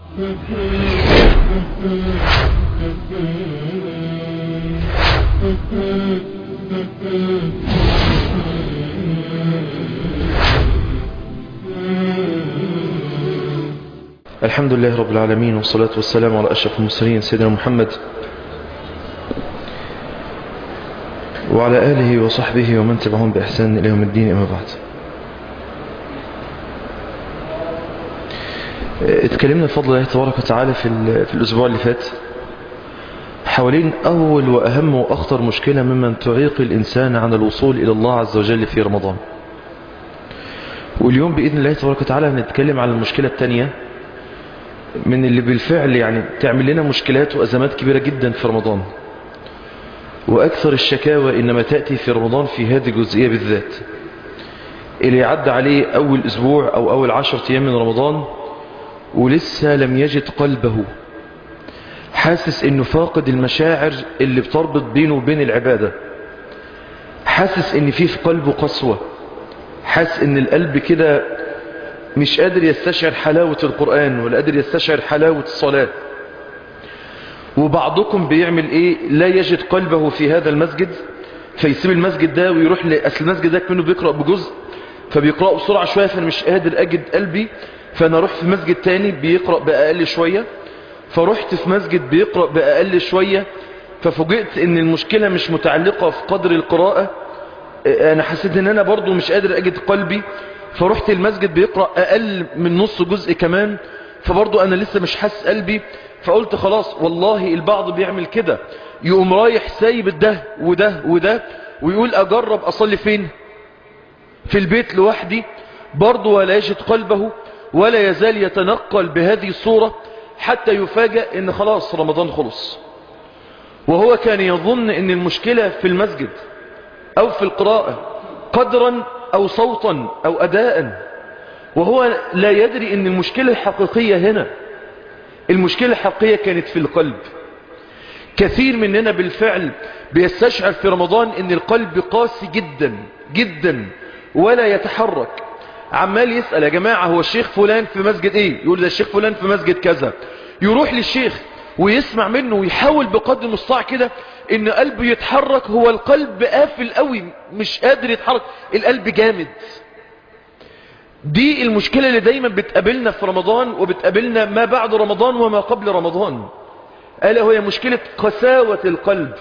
الحمد لله رب العالمين والصلاة والسلام على أشرف المرسلين سيدنا محمد وعلى آله وصحبه ومن تبعهم بإحسان إلى يوم الدين أما بعد اتكلمنا بفضل الله تبارك وتعالى في, في الأسبوع اللي فات حوالين أول وأهم وأخطر مشكلة ممن تعيق الإنسان عن الوصول إلى الله عز وجل في رمضان واليوم بإذن الله تبارك وتعالى هنتكلم عن المشكلة الثانية من اللي بالفعل يعني تعمل لنا مشكلات وأزمات كبيرة جدا في رمضان وأكثر الشكاوى إنما تأتي في رمضان في هذه الجزئية بالذات اللي يعدى عليه أول أسبوع أو أول عشر أيام من رمضان ولسه لم يجد قلبه حاسس إنه فاقد المشاعر اللي بتربط بينه وبين العبادة حاسس إن فيه في قلبه قسوة حاسس إن القلب كده مش قادر يستشعر حلاوة القرآن ولا قادر يستشعر حلاوة الصلاة وبعضكم بيعمل ايه لا يجد قلبه في هذا المسجد فيسيب المسجد ده ويروح لأسل المسجد ده منه بيقرأ بجزء فبيقرأ بسرعة شوية فأنا مش قادر أجد قلبي فأنا أروح في مسجد تاني بيقرأ بأقل شوية فرحت في مسجد بيقرأ بأقل شوية ففوجئت ان المشكلة مش متعلقة في قدر القراءة انا حسيت ان انا برضو مش قادر اجد قلبي فرحت المسجد بيقرأ اقل من نص جزء كمان فبرضو انا لسه مش حاسس قلبي فقلت خلاص والله البعض بيعمل كده يقوم رايح سايب ده وده وده ويقول اجرب اصلي فين في البيت لوحدي برضو ولا يجد قلبه ولا يزال يتنقل بهذه الصورة حتى يفاجأ ان خلاص رمضان خلص وهو كان يظن ان المشكلة في المسجد او في القراءة قدرا او صوتا او اداء وهو لا يدري ان المشكلة الحقيقية هنا المشكلة الحقيقية كانت في القلب كثير مننا بالفعل بيستشعر في رمضان ان القلب قاسي جدا جدا ولا يتحرك عمال يسأل يا جماعة هو الشيخ فلان في مسجد ايه يقول ده الشيخ فلان في مسجد كذا يروح للشيخ ويسمع منه ويحاول بقدر المستطاع كده ان قلبه يتحرك هو القلب قافل قوي مش قادر يتحرك القلب جامد دي المشكلة اللي دايما بتقابلنا في رمضان وبتقابلنا ما بعد رمضان وما قبل رمضان ألا هي مشكلة قساوة القلب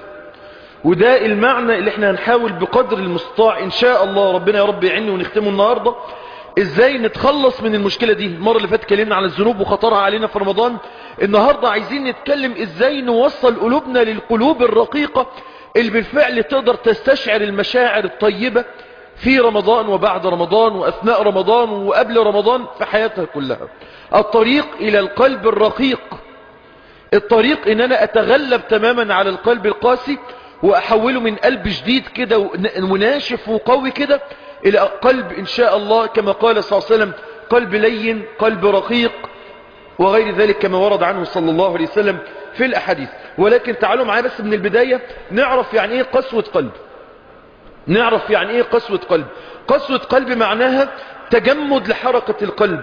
وده المعنى اللي احنا هنحاول بقدر المستطاع ان شاء الله ربنا يا رب يعيني ونختمه النهاردة ازاي نتخلص من المشكلة دي المرة اللي فاتت اتكلمنا عن الذنوب وخطرها علينا في رمضان النهاردة عايزين نتكلم ازاي نوصل قلوبنا للقلوب الرقيقة اللي بالفعل تقدر تستشعر المشاعر الطيبة في رمضان وبعد رمضان وأثناء رمضان وقبل رمضان في حياتها كلها الطريق إلى القلب الرقيق الطريق إن أنا أتغلب تماما على القلب القاسي وأحوله من قلب جديد كده وناشف وقوي كده إلى قلب إن شاء الله كما قال صلى الله عليه وسلم قلب لين قلب رقيق وغير ذلك كما ورد عنه صلى الله عليه وسلم في الأحاديث ولكن تعالوا معايا بس من البداية نعرف يعني إيه قسوة قلب نعرف يعني ايه قسوة قلب قسوة قلب معناها تجمد لحركة القلب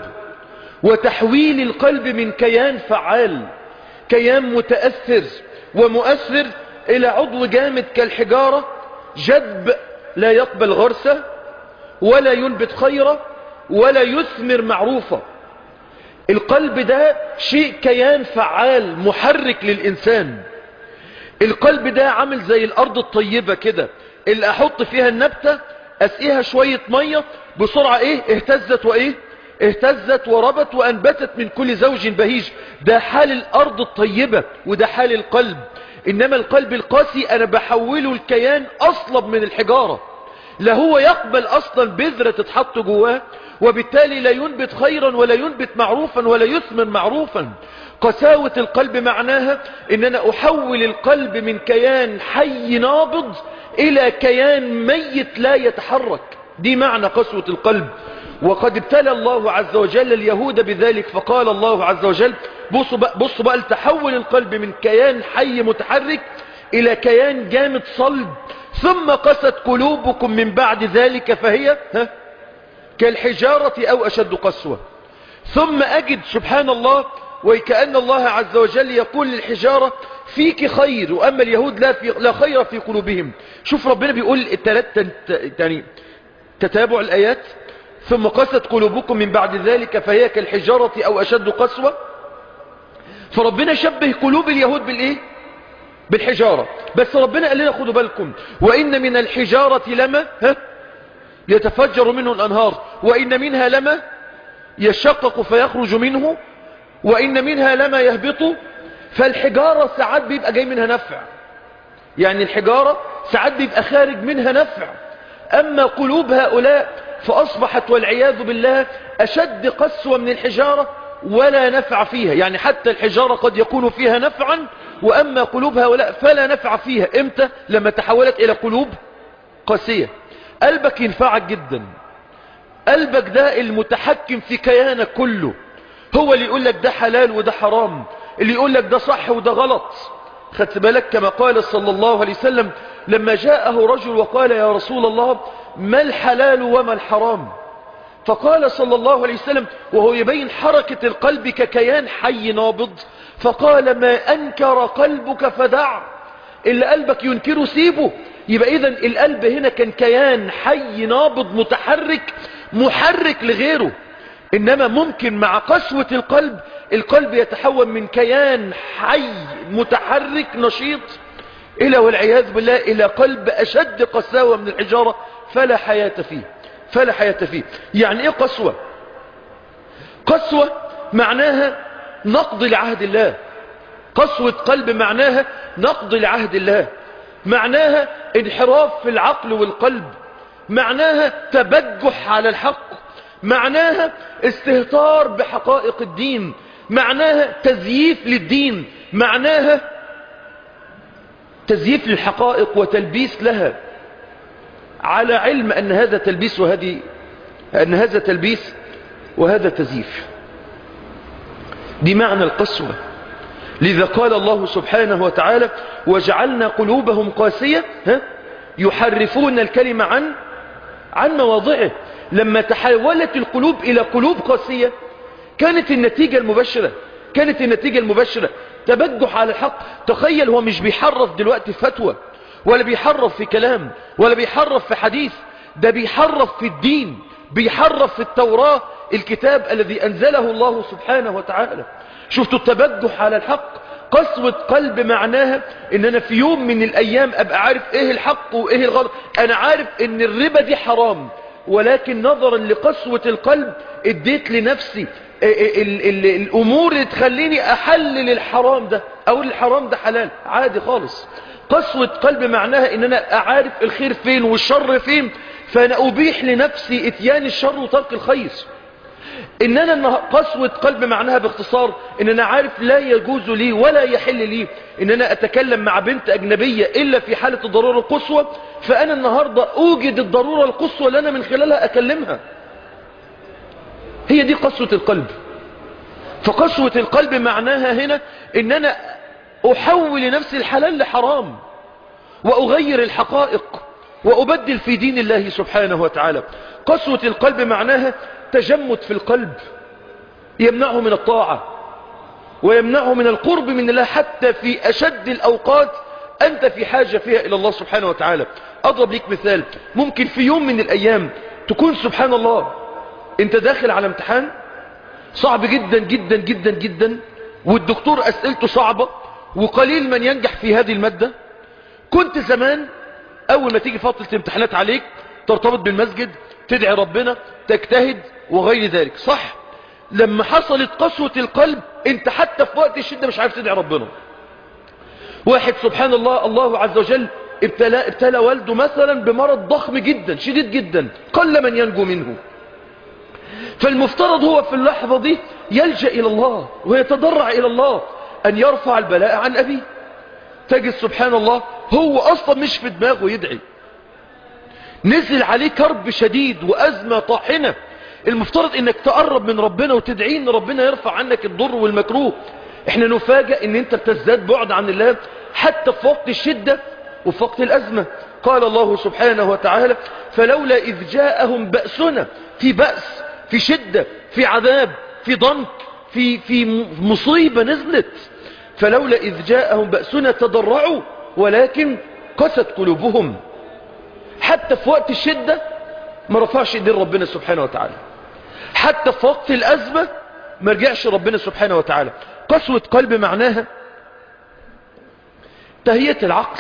وتحويل القلب من كيان فعال كيان متأثر ومؤثر الى عضو جامد كالحجارة جذب لا يقبل غرسة ولا ينبت خيرة ولا يثمر معروفة القلب ده شيء كيان فعال محرك للإنسان القلب ده عامل زي الأرض الطيبة كده اللي احط فيها النبتة اسقيها شوية مية بسرعة ايه اهتزت وايه اهتزت وربت وانبتت من كل زوج بهيج ده حال الارض الطيبة وده حال القلب انما القلب القاسي انا بحوله الكيان اصلب من الحجارة لا هو يقبل اصلا بذرة تتحط جواه وبالتالي لا ينبت خيرا ولا ينبت معروفا ولا يثمر معروفا قساوة القلب معناها ان انا احول القلب من كيان حي نابض الى كيان ميت لا يتحرك دي معنى قسوة القلب وقد ابتلى الله عز وجل اليهود بذلك فقال الله عز وجل بصوا بقى, بصوا بقى لتحول القلب من كيان حي متحرك الى كيان جامد صلب ثم قست قلوبكم من بعد ذلك فهي ها كالحجارة او اشد قسوة ثم اجد سبحان الله وكأن الله عز وجل يقول للحجارة فيك خير وأما اليهود لا, في لا خير في قلوبهم شوف ربنا بيقول التلات يعني تتابع الآيات ثم قست قلوبكم من بعد ذلك فهي كالحجارة أو أشد قسوة فربنا شبه قلوب اليهود بالإيه بالحجارة بس ربنا قال لنا خدوا بالكم وإن من الحجارة لما ها يتفجر منه الأنهار وإن منها لما يشقق فيخرج منه وإن منها لما يهبط فالحجارة ساعات بيبقى جاي منها نفع يعني الحجارة ساعات بيبقى خارج منها نفع أما قلوب هؤلاء فأصبحت والعياذ بالله أشد قسوة من الحجارة ولا نفع فيها يعني حتى الحجارة قد يكون فيها نفعا وأما قلوب هؤلاء فلا نفع فيها إمتى لما تحولت إلى قلوب قاسية قلبك ينفعك جدا قلبك ده المتحكم في كيانك كله هو اللي يقول لك ده حلال وده حرام اللي يقول لك ده صح وده غلط خدت بالك كما قال صلى الله عليه وسلم لما جاءه رجل وقال يا رسول الله ما الحلال وما الحرام فقال صلى الله عليه وسلم وهو يبين حركة القلب ككيان حي نابض فقال ما أنكر قلبك فدع اللي قلبك ينكره سيبه يبقى إذن القلب هنا كان كيان حي نابض متحرك محرك لغيره إنما ممكن مع قسوة القلب القلب يتحول من كيان حي متحرك نشيط إلى والعياذ بالله إلى قلب أشد قساوة من الحجارة فلا حياة فيه فلا حياة فيه يعني إيه قسوة قسوة معناها نقض لعهد الله قسوة قلب معناها نقض لعهد الله معناها انحراف في العقل والقلب معناها تبجح على الحق معناها استهتار بحقائق الدين معناها تزييف للدين معناها تزييف للحقائق وتلبيس لها على علم أن هذا تلبيس وهذه أن هذا تلبيس وهذا تزييف دي معنى القسوة لذا قال الله سبحانه وتعالى وجعلنا قلوبهم قاسية ها يحرفون الكلمة عن عن مواضعه لما تحولت القلوب إلى قلوب قاسية كانت النتيجة المباشرة كانت النتيجة المباشرة تبجح على الحق تخيل هو مش بيحرف دلوقتي فتوى ولا بيحرف في كلام ولا بيحرف في حديث ده بيحرف في الدين بيحرف في التوراة الكتاب الذي أنزله الله سبحانه وتعالى شفتوا التبجح على الحق قسوة قلب معناها ان انا في يوم من الايام ابقى عارف ايه الحق وايه الغلط انا عارف ان الربا دي حرام ولكن نظرا لقسوة القلب اديت لنفسي ال ال الامور اللي تخليني احلل الحرام ده او الحرام ده حلال عادي خالص قسوة قلب معناها ان انا اعرف الخير فين والشر فين فانا ابيح لنفسي اتيان الشر وترك الخير ان انا قسوة قلب معناها باختصار ان انا عارف لا يجوز لي ولا يحل لي ان انا اتكلم مع بنت اجنبية الا في حالة الضرورة القصوى فانا النهاردة اوجد الضرورة القصوى اللي انا من خلالها اكلمها هي دي قسوة القلب فقسوة القلب معناها هنا ان انا احول نفسي الحلال لحرام واغير الحقائق وابدل في دين الله سبحانه وتعالى قسوة القلب معناها تجمد في القلب يمنعه من الطاعة ويمنعه من القرب من الله حتى في أشد الأوقات أنت في حاجة فيها إلى الله سبحانه وتعالى أضرب لك مثال ممكن في يوم من الأيام تكون سبحان الله أنت داخل على امتحان صعب جدا جدا جدا جدا والدكتور أسئلته صعبة وقليل من ينجح في هذه المادة كنت زمان أول ما تيجي فترة امتحانات عليك ترتبط بالمسجد تدعي ربنا تجتهد وغير ذلك صح لما حصلت قسوة القلب انت حتى في وقت الشدة مش عارف تدعي ربنا واحد سبحان الله الله عز وجل ابتلى, ابتلى والده مثلا بمرض ضخم جدا شديد جدا قل من ينجو منه فالمفترض هو في اللحظة دي يلجأ إلى الله ويتضرع إلى الله أن يرفع البلاء عن أبيه تجد سبحان الله هو أصلا مش في دماغه يدعي نزل عليه كرب شديد وأزمة طاحنة المفترض انك تقرب من ربنا وتدعي ان ربنا يرفع عنك الضر والمكروه احنا نفاجأ ان انت بتزداد بعد عن الله حتى في وقت الشدة وفي وقت الأزمة قال الله سبحانه وتعالى فلولا إذ جاءهم بأسنا في بأس في شدة في عذاب في ضنك في, في مصيبة نزلت فلولا إذ جاءهم بأسنا تضرعوا ولكن قست قلوبهم حتى في وقت الشدة ما رفعش ايدين ربنا سبحانه وتعالى حتى في وقت الأزمة ما رجعش ربنا سبحانه وتعالى قسوة قلب معناها تهيئة العقل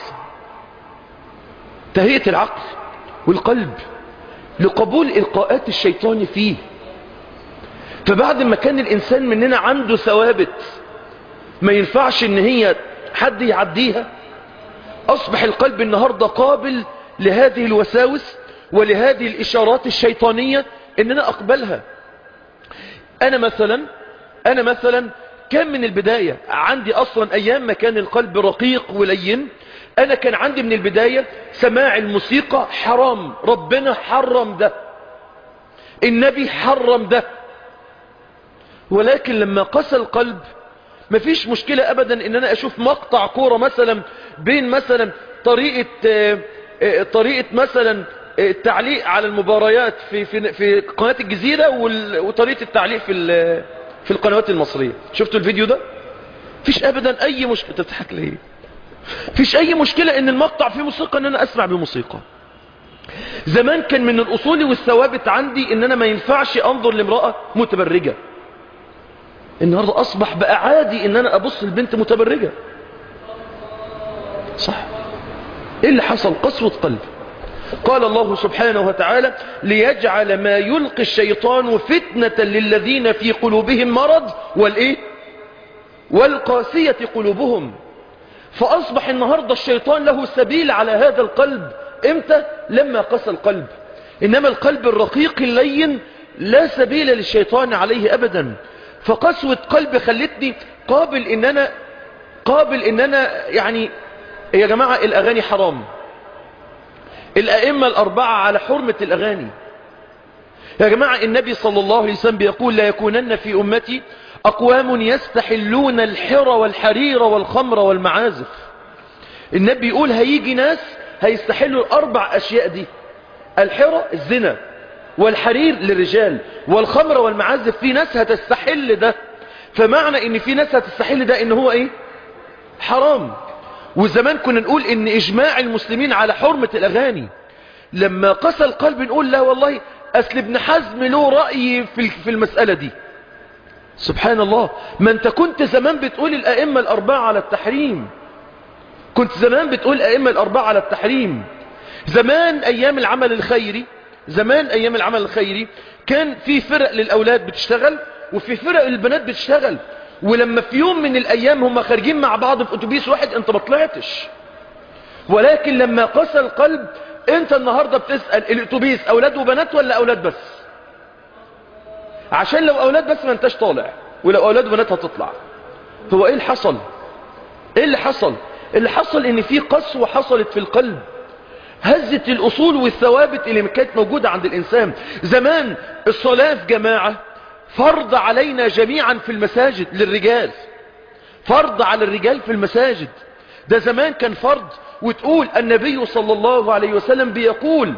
تهيئة العقل والقلب لقبول إلقاءات الشيطان فيه فبعد ما كان الإنسان مننا عنده ثوابت ما ينفعش ان هي حد يعديها أصبح القلب النهاردة قابل لهذه الوساوس ولهذه الإشارات الشيطانية ان انا اقبلها انا مثلا انا مثلا كان من البداية عندي اصلا ايام ما كان القلب رقيق ولين انا كان عندي من البداية سماع الموسيقى حرام ربنا حرم ده النبي حرم ده ولكن لما قسى القلب مفيش مشكلة ابدا ان انا اشوف مقطع كورة مثلا بين مثلا طريقة طريقة مثلا التعليق على المباريات في في في قناة الجزيرة وطريقة التعليق في في القنوات المصرية شفتوا الفيديو ده فيش ابدا اي مشكلة تضحك ليه فيش اي مشكلة ان المقطع فيه موسيقى ان انا اسمع بموسيقى زمان كان من الاصول والثوابت عندي ان انا ما ينفعش انظر لامرأة متبرجة النهاردة اصبح بقى عادي ان انا ابص لبنت متبرجة صح ايه اللي حصل قسوة قلب قال الله سبحانه وتعالى ليجعل ما يلقي الشيطان فتنة للذين في قلوبهم مرض والايه والقاسية قلوبهم فأصبح النهاردة الشيطان له سبيل على هذا القلب امتى لما قسى القلب إنما القلب الرقيق اللين لا سبيل للشيطان عليه أبدا فقسوة قلب خلتني قابل إن أنا قابل إن أنا يعني يا جماعة الأغاني حرام الأئمة الأربعة على حرمة الأغاني يا جماعة النبي صلى الله عليه وسلم بيقول لا يكونن في أمتي أقوام يستحلون الحر والحرير والخمر والمعازف النبي يقول هيجي ناس هيستحلوا الأربع أشياء دي الحرة الزنا والحرير للرجال والخمر والمعازف في ناس هتستحل ده فمعنى ان في ناس هتستحل ده ان هو ايه حرام وزمان كنا نقول ان اجماع المسلمين على حرمة الاغاني لما قسى القلب نقول لا والله اصل ابن حزم له رأي في المسألة دي سبحان الله ما انت كنت زمان بتقول الائمة الاربعة على التحريم كنت زمان بتقول الائمة الاربعة على التحريم زمان ايام العمل الخيري زمان ايام العمل الخيري كان في فرق للاولاد بتشتغل وفي فرق للبنات بتشتغل ولما في يوم من الايام هم خارجين مع بعض في اتوبيس واحد انت ما طلعتش ولكن لما قسى القلب انت النهاردة بتسأل الاتوبيس اولاد وبنات ولا اولاد بس عشان لو اولاد بس ما انتش طالع ولو اولاد وبنات هتطلع هو ايه اللي حصل ايه اللي حصل اللي حصل ان في قسوة حصلت في القلب هزت الاصول والثوابت اللي كانت موجودة عند الانسان زمان الصلاة في جماعة فرض علينا جميعا في المساجد للرجال فرض على الرجال في المساجد ده زمان كان فرض وتقول النبي صلى الله عليه وسلم بيقول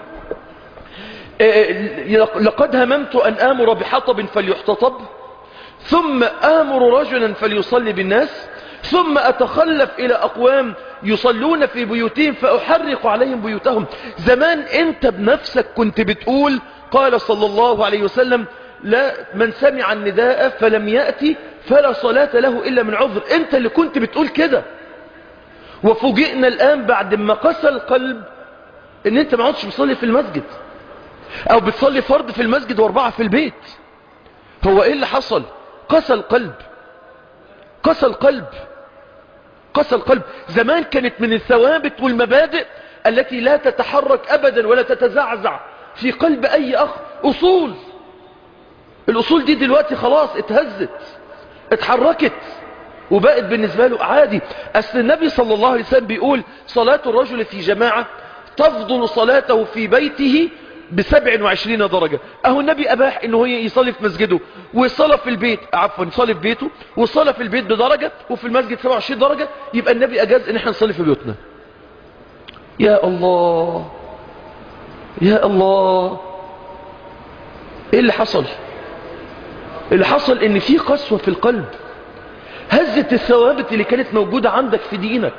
لقد هممت أن آمر بحطب فليحتطب ثم آمر رجلا فليصلي بالناس ثم أتخلف إلى أقوام يصلون في بيوتهم فأحرق عليهم بيوتهم زمان أنت بنفسك كنت بتقول قال صلى الله عليه وسلم لا من سمع النداء فلم يأتي فلا صلاة له إلا من عذر أنت اللي كنت بتقول كده وفوجئنا الآن بعد ما قسى القلب ان انت ما عدتش بتصلي في المسجد او بتصلي فرض في المسجد واربعة في البيت هو ايه اللي حصل قسى القلب قسى القلب قسى القلب زمان كانت من الثوابت والمبادئ التي لا تتحرك ابدا ولا تتزعزع في قلب اي اخ اصول الاصول دي دلوقتي خلاص اتهزت اتحركت وبقت بالنسبة له عادي أصل النبي صلى الله عليه وسلم بيقول صلاة الرجل في جماعة تفضل صلاته في بيته بسبع وعشرين درجة أهو النبي أباح إنه هي يصلي في مسجده ويصلى في البيت عفوا يصلي في بيته ويصلى في البيت بدرجة وفي المسجد 27 درجة يبقى النبي أجاز إن احنا نصلي في بيوتنا يا الله يا الله ايه اللي حصل اللي حصل ان في قسوة في القلب هزت الثوابت اللي كانت موجودة عندك في دينك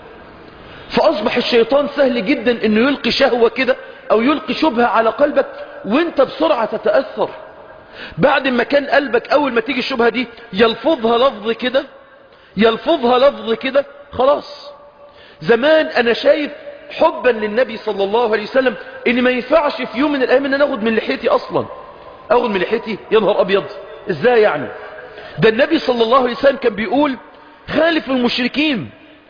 فأصبح الشيطان سهل جدا انه يلقي شهوة كده او يلقي شبهة على قلبك وانت بسرعة تتأثر بعد ما كان قلبك اول ما تيجي الشبهة دي يلفظها لفظ كده يلفظها لفظ كده خلاص زمان انا شايف حبا للنبي صلى الله عليه وسلم ان ما ينفعش في يوم من الايام ان انا اخد من لحيتي اصلا اخد من لحيتي يا نهار ابيض ازاي يعني ده النبي صلى الله عليه وسلم كان بيقول خالف المشركين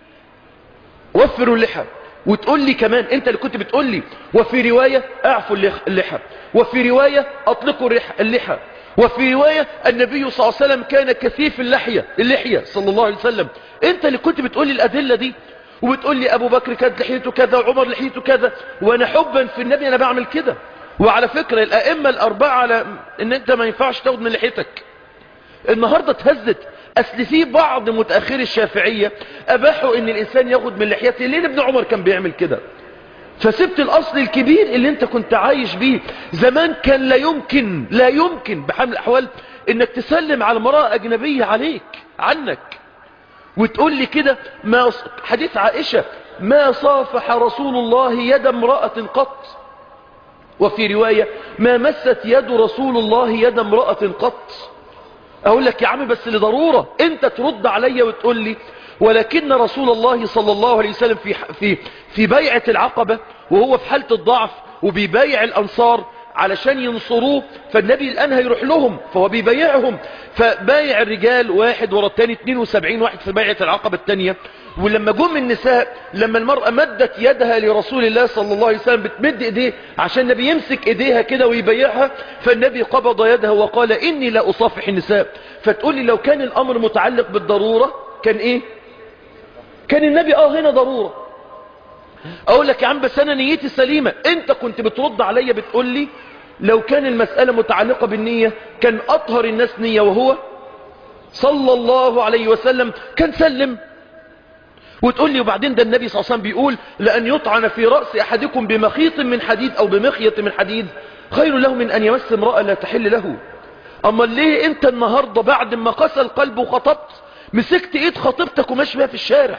وفروا اللحى وتقول لي كمان انت اللي كنت بتقول لي وفي رواية اعفوا اللحى وفي رواية اطلقوا اللحى وفي رواية النبي صلى الله عليه وسلم كان كثيف اللحية اللحية صلى الله عليه وسلم انت اللي كنت بتقول لي الادلة دي وبتقول لي ابو بكر كانت لحيته كذا وعمر لحيته كذا وانا حبا في النبي انا بعمل كده وعلى فكرة الائمة الاربعة على ان انت ما ينفعش تاخد من لحيتك النهاردة اتهزت اصل في بعض متأخري الشافعية اباحوا ان الانسان ياخد من لحيته ليه ابن عمر كان بيعمل كده فسبت الاصل الكبير اللي انت كنت عايش بيه زمان كان لا يمكن لا يمكن بحمل الاحوال انك تسلم على امرأة اجنبية عليك عنك وتقول لي كده ما حديث عائشة ما صافح رسول الله يد امرأة قط وفي رواية ما مست يد رسول الله يد امرأة قط اقول لك يا عم بس لضرورة انت ترد عليا وتقول لي ولكن رسول الله صلى الله عليه وسلم في في في بيعة العقبة وهو في حالة الضعف وبيبايع الانصار علشان ينصروه فالنبي الان هيروح لهم فهو بيبايعهم فبايع الرجال واحد ورا الثاني 72 واحد في بيعة العقبة الثانية ولما جم النساء لما المرأة مدت يدها لرسول الله صلى الله عليه وسلم بتمد ايديه عشان النبي يمسك ايديها كده ويبيعها فالنبي قبض يدها وقال اني لا اصافح النساء فتقول لي لو كان الامر متعلق بالضرورة كان ايه كان النبي اه هنا ضرورة اقول لك يا عم بس انا نيتي سليمة انت كنت بترد عليا بتقول لي لو كان المسألة متعلقة بالنية كان اطهر الناس نية وهو صلى الله عليه وسلم كان سلم وتقول لي وبعدين ده النبي صلى الله عليه وسلم بيقول لأن يطعن في رأس أحدكم بمخيط من حديد أو بمخيط من حديد خير له من أن يمس امرأة لا تحل له أما ليه أنت النهاردة بعد ما قسى القلب وخطبت مسكت إيد خطيبتك وماشي بيها في الشارع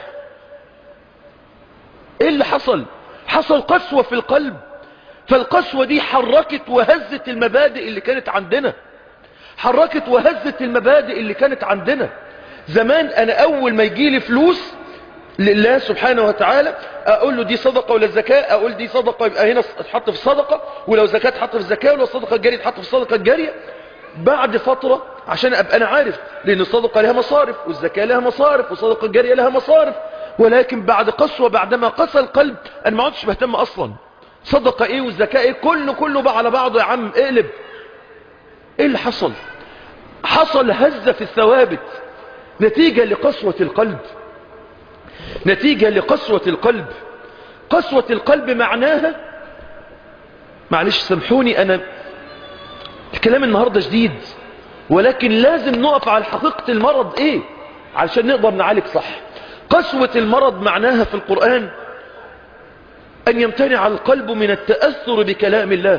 إيه اللي حصل حصل قسوة في القلب فالقسوة دي حركت وهزت المبادئ اللي كانت عندنا حركت وهزت المبادئ اللي كانت عندنا زمان أنا أول ما يجي لي فلوس لله سبحانه وتعالى اقول له دي صدقة ولا الزكاة اقول دي صدقة يبقى هنا تحط في الصدقة ولو زكاة تحط في الزكاة ولو صدقة الجارية تحط في الصدقة الجارية بعد فترة عشان ابقى انا عارف لان الصدقة لها مصارف والزكاة لها مصارف والصدقة الجارية لها مصارف ولكن بعد قسوة بعدما قسى القلب انا ما عدتش بهتم اصلا صدقة ايه والزكاة ايه كله كله بقى على بعضه يا عم اقلب ايه اللي حصل حصل هزة في الثوابت نتيجة لقسوة القلب نتيجة لقسوة القلب قسوة القلب معناها معلش سامحوني أنا الكلام النهاردة جديد ولكن لازم نقف على حقيقة المرض إيه علشان نقدر نعالج صح قسوة المرض معناها في القرآن أن يمتنع القلب من التأثر بكلام الله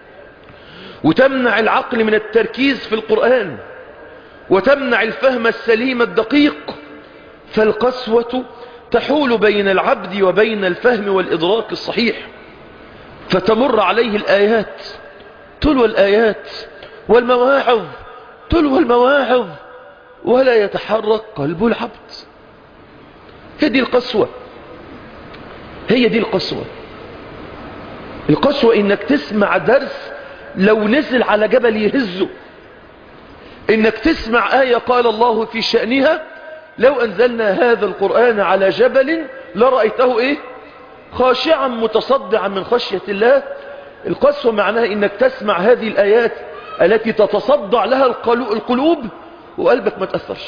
وتمنع العقل من التركيز في القرآن وتمنع الفهم السليم الدقيق فالقسوة تحول بين العبد وبين الفهم والإدراك الصحيح فتمر عليه الآيات تلو الآيات والمواعظ تلو المواعظ ولا يتحرك قلب العبد هي دي القسوة هي دي القسوة القسوة انك تسمع درس لو نزل على جبل يهزه انك تسمع آية قال الله في شأنها لو أنزلنا هذا القرآن على جبل لرأيته إيه خاشعا متصدعا من خشية الله القسوة معناها إنك تسمع هذه الآيات التي تتصدع لها القلوب وقلبك ما تأثرش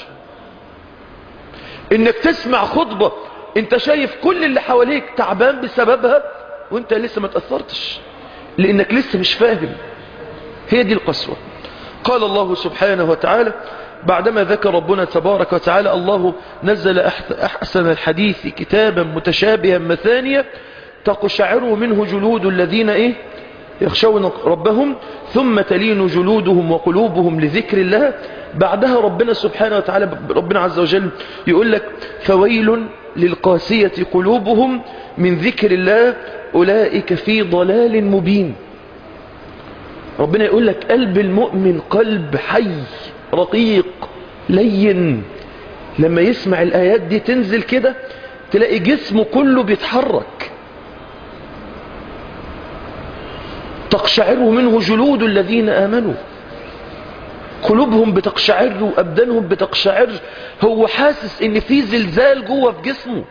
إنك تسمع خطبة انت شايف كل اللي حواليك تعبان بسببها وانت لسه ما تأثرتش لأنك لسه مش فاهم هي دي القسوة قال الله سبحانه وتعالى بعدما ذكر ربنا تبارك وتعالى الله نزل أحسن الحديث كتابا متشابها مثانية تقشعر منه جلود الذين إيه يخشون ربهم ثم تلين جلودهم وقلوبهم لذكر الله بعدها ربنا سبحانه وتعالى ربنا عز وجل يقول لك فويل للقاسية قلوبهم من ذكر الله أولئك في ضلال مبين ربنا يقول لك قلب المؤمن قلب حي رقيق لين لما يسمع الآيات دي تنزل كده تلاقي جسمه كله بيتحرك تقشعر منه جلود الذين آمنوا قلوبهم بتقشعر وأبدانهم بتقشعر هو حاسس ان في زلزال جوه في جسمه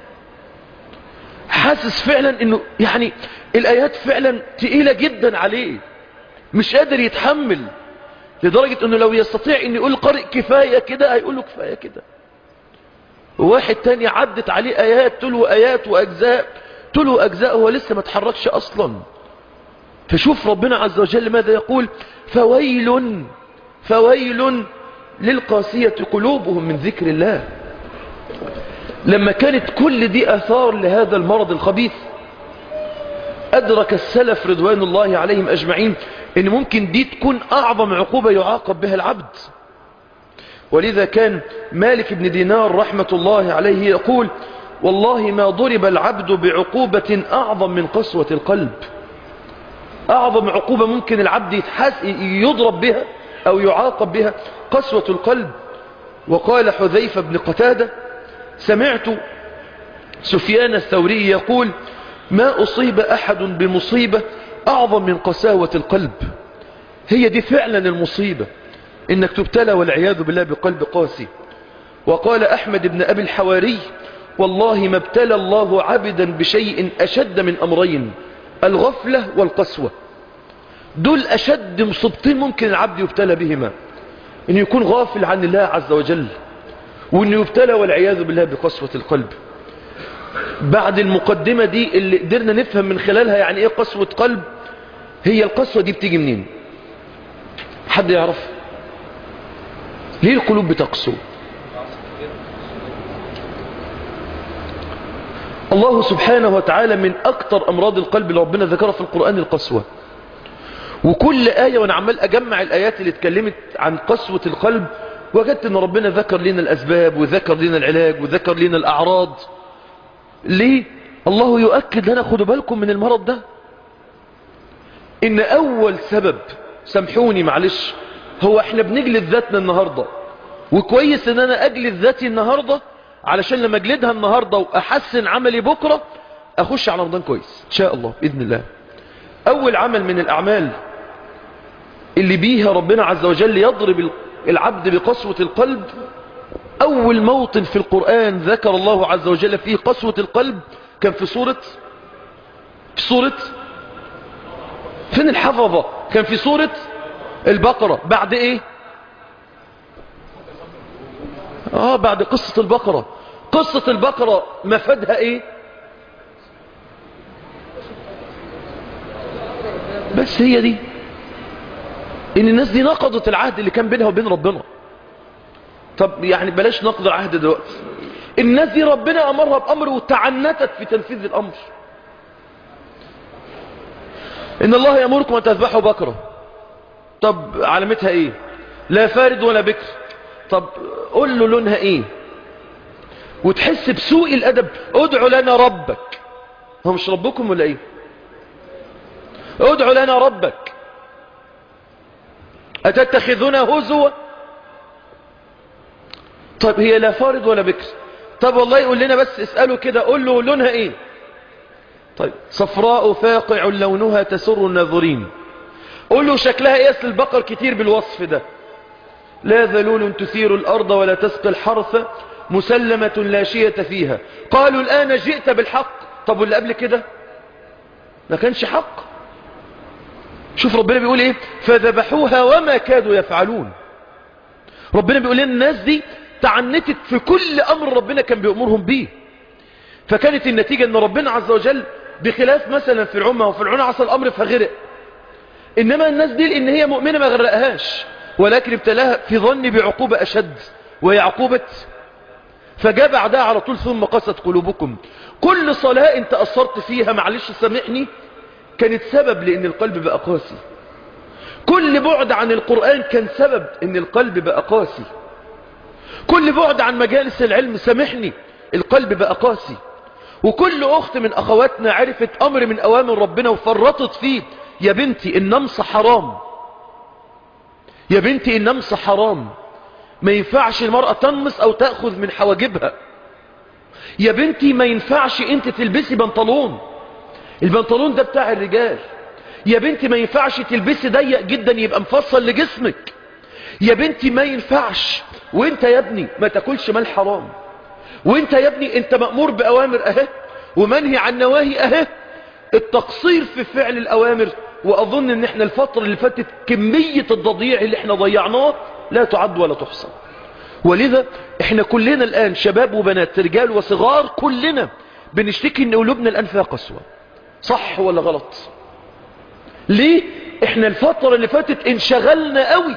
حاسس فعلا انه يعني الآيات فعلا تقيلة جدا عليه مش قادر يتحمل لدرجة انه لو يستطيع ان يقول قارئ كفاية كده هيقول له كفاية كده واحد تاني عدت عليه ايات تلو ايات واجزاء تلو اجزاء هو لسه ما تحركش اصلا فشوف ربنا عز وجل ماذا يقول فويل فويل للقاسية قلوبهم من ذكر الله لما كانت كل دي اثار لهذا المرض الخبيث ادرك السلف رضوان الله عليهم اجمعين ان ممكن دي تكون اعظم عقوبة يعاقب بها العبد ولذا كان مالك بن دينار رحمة الله عليه يقول والله ما ضرب العبد بعقوبة اعظم من قسوة القلب اعظم عقوبة ممكن العبد يتحس يضرب بها او يعاقب بها قسوة القلب وقال حذيفة بن قتادة سمعت سفيان الثوري يقول ما أصيب أحد بمصيبة أعظم من قساوة القلب هي دي فعلا المصيبة إنك تبتلى والعياذ بالله بقلب قاسي وقال أحمد بن أبي الحواري والله ما ابتلى الله عبدا بشيء أشد من أمرين الغفلة والقسوة دول أشد مصيبتين ممكن العبد يبتلى بهما إنه يكون غافل عن الله عز وجل وإنه يبتلى والعياذ بالله بقسوة القلب بعد المقدمة دي اللي قدرنا نفهم من خلالها يعني ايه قسوة قلب هي القسوة دي بتيجي منين حد يعرف ليه القلوب بتقسو الله سبحانه وتعالى من اكتر امراض القلب اللي ربنا ذكرها في القرآن القسوة وكل آية وانا عمال اجمع الايات اللي اتكلمت عن قسوة القلب وجدت ان ربنا ذكر لنا الاسباب وذكر لنا العلاج وذكر لنا الاعراض ليه الله يؤكد لنا خدوا بالكم من المرض ده ان اول سبب سامحوني معلش هو احنا بنجلد ذاتنا النهاردة وكويس ان انا اجلد ذاتي النهاردة علشان لما اجلدها النهاردة واحسن عملي بكرة اخش على رمضان كويس ان شاء الله باذن الله اول عمل من الاعمال اللي بيها ربنا عز وجل يضرب العبد بقسوة القلب أول موطن في القرآن ذكر الله عز وجل فيه قسوة القلب كان في سورة في سورة فين الحفظة كان في سورة البقرة بعد ايه اه بعد قصة البقرة قصة البقرة مفادها ايه بس هي دي ان الناس دي نقضت العهد اللي كان بينها وبين ربنا طب يعني بلاش نقض العهد دلوقتي الناس دي ربنا امرها بامر وتعنتت في تنفيذ الامر ان الله يامركم ان تذبحوا بقره طب علامتها ايه لا فارد ولا بكر طب قول له لونها ايه وتحس بسوء الادب ادعوا لنا ربك هو مش ربكم ولا ايه ادعوا لنا ربك اتتخذون هزوا طب هي لا فارض ولا بكر طب والله يقول لنا بس اسأله كده قول له لونها ايه طيب صفراء فاقع لونها تسر الناظرين قول له شكلها ايه اصل البقر كتير بالوصف ده لا ذلول تثير الارض ولا تسقي الحرث مسلمة لا شية فيها قالوا الان جئت بالحق طب واللي قبل كده ما كانش حق شوف ربنا بيقول ايه فذبحوها وما كادوا يفعلون ربنا بيقول لنا الناس دي تعنتت في كل امر ربنا كان بيأمرهم بيه فكانت النتيجة ان ربنا عز وجل بخلاف مثلا فرعون وفرعون عصى الامر فغرق انما الناس دي لان هي مؤمنة ما غرقهاش ولكن ابتلاها في ظن بعقوبة اشد وهي عقوبة فجاء بعدها على طول ثم قست قلوبكم كل صلاة انت اثرت فيها معلش سامحني كانت سبب لان القلب بقى قاسي كل بعد عن القرآن كان سبب ان القلب بقى قاسي كل بعد عن مجالس العلم سامحني القلب بقى قاسي وكل اخت من اخواتنا عرفت امر من اوامر ربنا وفرطت فيه يا بنتي النمص حرام يا بنتي النمص حرام ما ينفعش المرأة تنمص او تأخذ من حواجبها يا بنتي ما ينفعش انت تلبسي بنطلون البنطلون ده بتاع الرجال يا بنتي ما ينفعش تلبسي ضيق جدا يبقى مفصل لجسمك يا بنتي ما ينفعش وانت يا ابني ما تاكلش مال حرام وانت يا ابني انت مأمور بأوامر اهي ومنهي عن نواهي اهي التقصير في فعل الأوامر وأظن ان احنا الفترة اللي فاتت كمية التضييع اللي احنا ضيعناه لا تعد ولا تحصى ولذا احنا كلنا الآن شباب وبنات رجال وصغار كلنا بنشتكي ان قلوبنا الآن فيها قسوة صح ولا غلط ليه احنا الفترة اللي فاتت انشغلنا قوي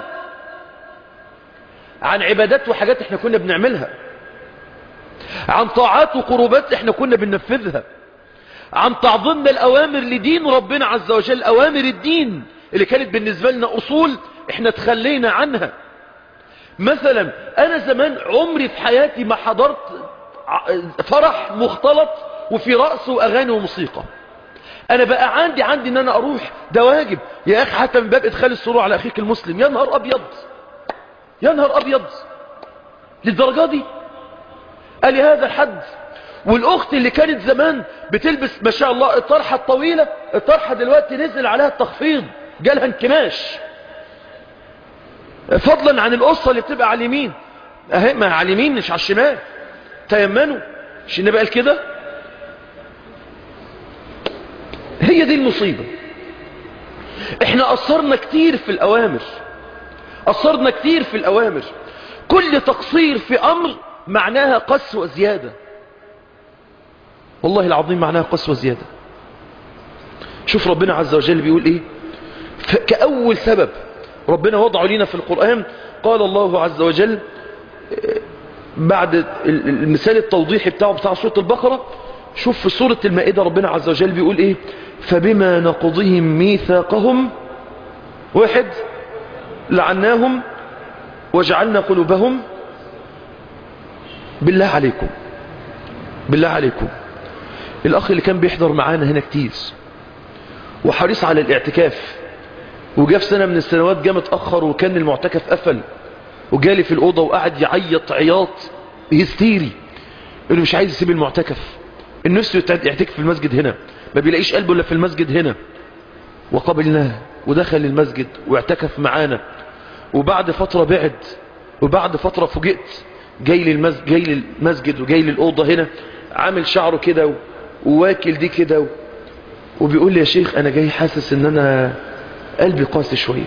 عن عبادات وحاجات احنا كنا بنعملها عن طاعات وقربات احنا كنا بننفذها عن تعظيمنا الأوامر لدين ربنا عز وجل أوامر الدين اللي كانت بالنسبة لنا أصول احنا تخلينا عنها مثلا أنا زمان عمري في حياتي ما حضرت فرح مختلط وفي رأس وأغاني وموسيقى أنا بقى عندي عندي أن أنا أروح ده واجب يا أخي حتى من باب إدخال السرور على أخيك المسلم يا نهار أبيض يا نهار أبيض للدرجة دي قال لي هذا الحد والأخت اللي كانت زمان بتلبس ما شاء الله الطرحة الطويلة الطرحة دلوقتي نزل عليها التخفيض جالها انكماش فضلا عن القصة اللي بتبقى على اليمين اهي ما على اليمين مش على الشمال تيمنوا مش النبي قال كده هي دي المصيبة احنا قصرنا كتير في الأوامر قصرنا كتير في الأوامر كل تقصير في أمر معناها قسوة زيادة والله العظيم معناها قسوة زيادة شوف ربنا عز وجل بيقول ايه كأول سبب ربنا وضعه لنا في القرآن قال الله عز وجل بعد المثال التوضيحي بتاعه بتاع سورة البقرة شوف في سورة المائدة ربنا عز وجل بيقول ايه فبما نقضهم ميثاقهم واحد لعناهم وجعلنا قلوبهم بالله عليكم بالله عليكم الأخ اللي كان بيحضر معانا هنا كتير وحريص على الاعتكاف وجاء في سنة من السنوات جاء متأخر وكان المعتكف قفل وجالي في الأوضة وقعد يعيط عياط هستيري انه مش عايز يسيب المعتكف النفس يعتكف في المسجد هنا ما بيلاقيش قلبه الا في المسجد هنا وقبلناه ودخل المسجد واعتكف معانا وبعد فترة بعد وبعد فترة فوجئت جاي للمسجد, جاي للمسجد وجاي للأوضة هنا عامل شعره كده وواكل دي كده وبيقول لي يا شيخ انا جاي حاسس ان انا قلبي قاسي شوية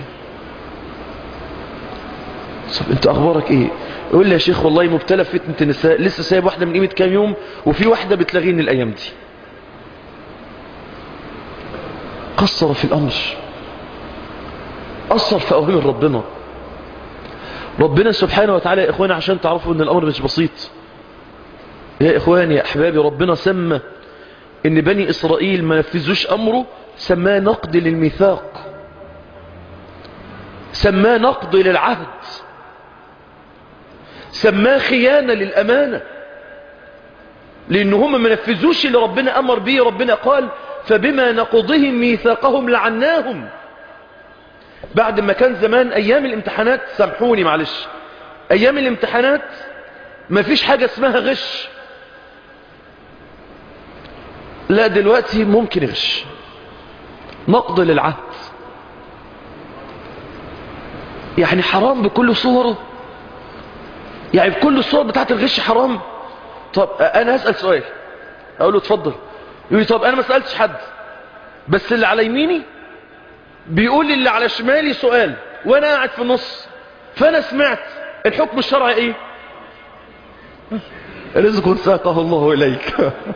طب انت اخبارك ايه يقول لي يا شيخ والله مبتلى في فتنة النساء لسه سايب واحدة من قيمة كام يوم وفي واحدة بتلاغيني الايام دي قصر في الامر قصر في اوامر ربنا ربنا سبحانه وتعالى يا اخواني عشان تعرفوا ان الامر مش بسيط يا اخواني يا احبابي ربنا سمى ان بني اسرائيل ما نفذوش امره سماه نقد للميثاق سماه نقد للعهد سماه خيانة للأمانة لأن هم ما نفذوش اللي ربنا أمر به ربنا قال فبما نقضهم ميثاقهم لعناهم بعد ما كان زمان أيام الامتحانات سامحوني معلش أيام الامتحانات ما فيش حاجة اسمها غش لا دلوقتي ممكن غش نقض للعهد يعني حرام بكل صوره يعني بكل الصور بتاعت الغش حرام طب انا هسأل سؤال اقول له اتفضل يقول لي طب انا ما سألتش حد بس اللي على يميني بيقول لي اللي على شمالي سؤال وانا قاعد في النص فانا سمعت الحكم الشرعي ايه رزق ساقه الله اليك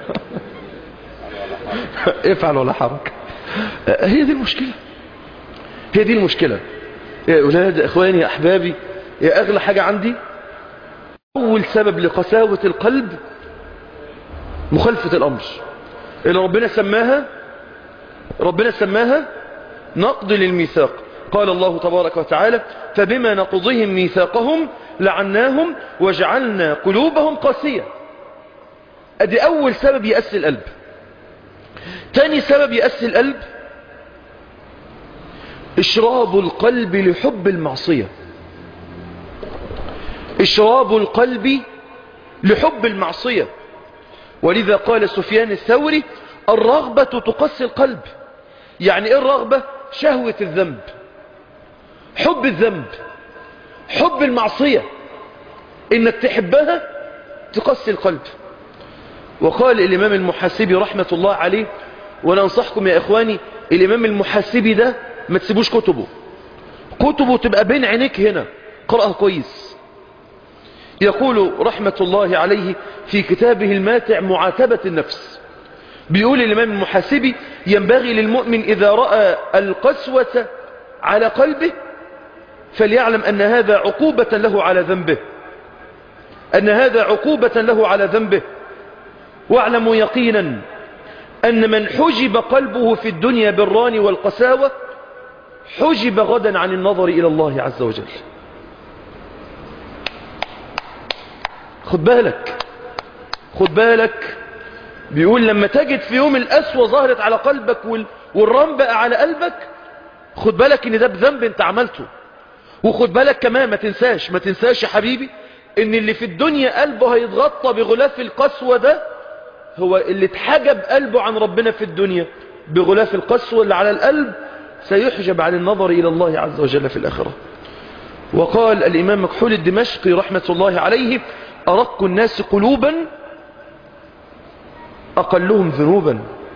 افعل ولا حرج هي دي المشكلة هي دي المشكلة يا أولاد إخواني يا أحبابي يا أغلى حاجة عندي أول سبب لقساوة القلب مخالفة الأمر اللي ربنا سماها ربنا سماها نقض للميثاق قال الله تبارك وتعالى فبما نقضهم ميثاقهم لعناهم وجعلنا قلوبهم قاسية ادي اول سبب يأسي القلب تاني سبب يأسي القلب اشراب القلب لحب المعصية اشراب القلب لحب المعصية ولذا قال سفيان الثوري الرغبة تقسي القلب يعني ايه الرغبة شهوة الذنب حب الذنب حب المعصية انك تحبها تقسي القلب وقال الامام المحاسبي رحمة الله عليه وانا انصحكم يا اخواني الامام المحاسبي ده ما تسيبوش كتبه كتبه تبقى بين عينيك هنا قرأها كويس يقول رحمة الله عليه في كتابه الماتع معاتبة النفس بيقول الإمام المحاسبي ينبغي للمؤمن إذا رأى القسوة على قلبه فليعلم أن هذا عقوبة له على ذنبه أن هذا عقوبة له على ذنبه واعلموا يقينا أن من حجب قلبه في الدنيا بالران والقساوة حجب غدا عن النظر إلى الله عز وجل خد بالك خد بالك بيقول لما تجد في يوم الأسوة ظهرت على قلبك والرم بقى على قلبك خد بالك ان ده بذنب انت عملته وخد بالك كمان ما تنساش ما تنساش يا حبيبي ان اللي في الدنيا قلبه هيتغطى بغلاف القسوة ده هو اللي اتحجب قلبه عن ربنا في الدنيا بغلاف القسوة اللي على القلب سيحجب عن النظر إلى الله عز وجل في الآخرة وقال الإمام مكحول الدمشقي رحمة الله عليه أرق الناس قلوبا أقلهم ذنوبا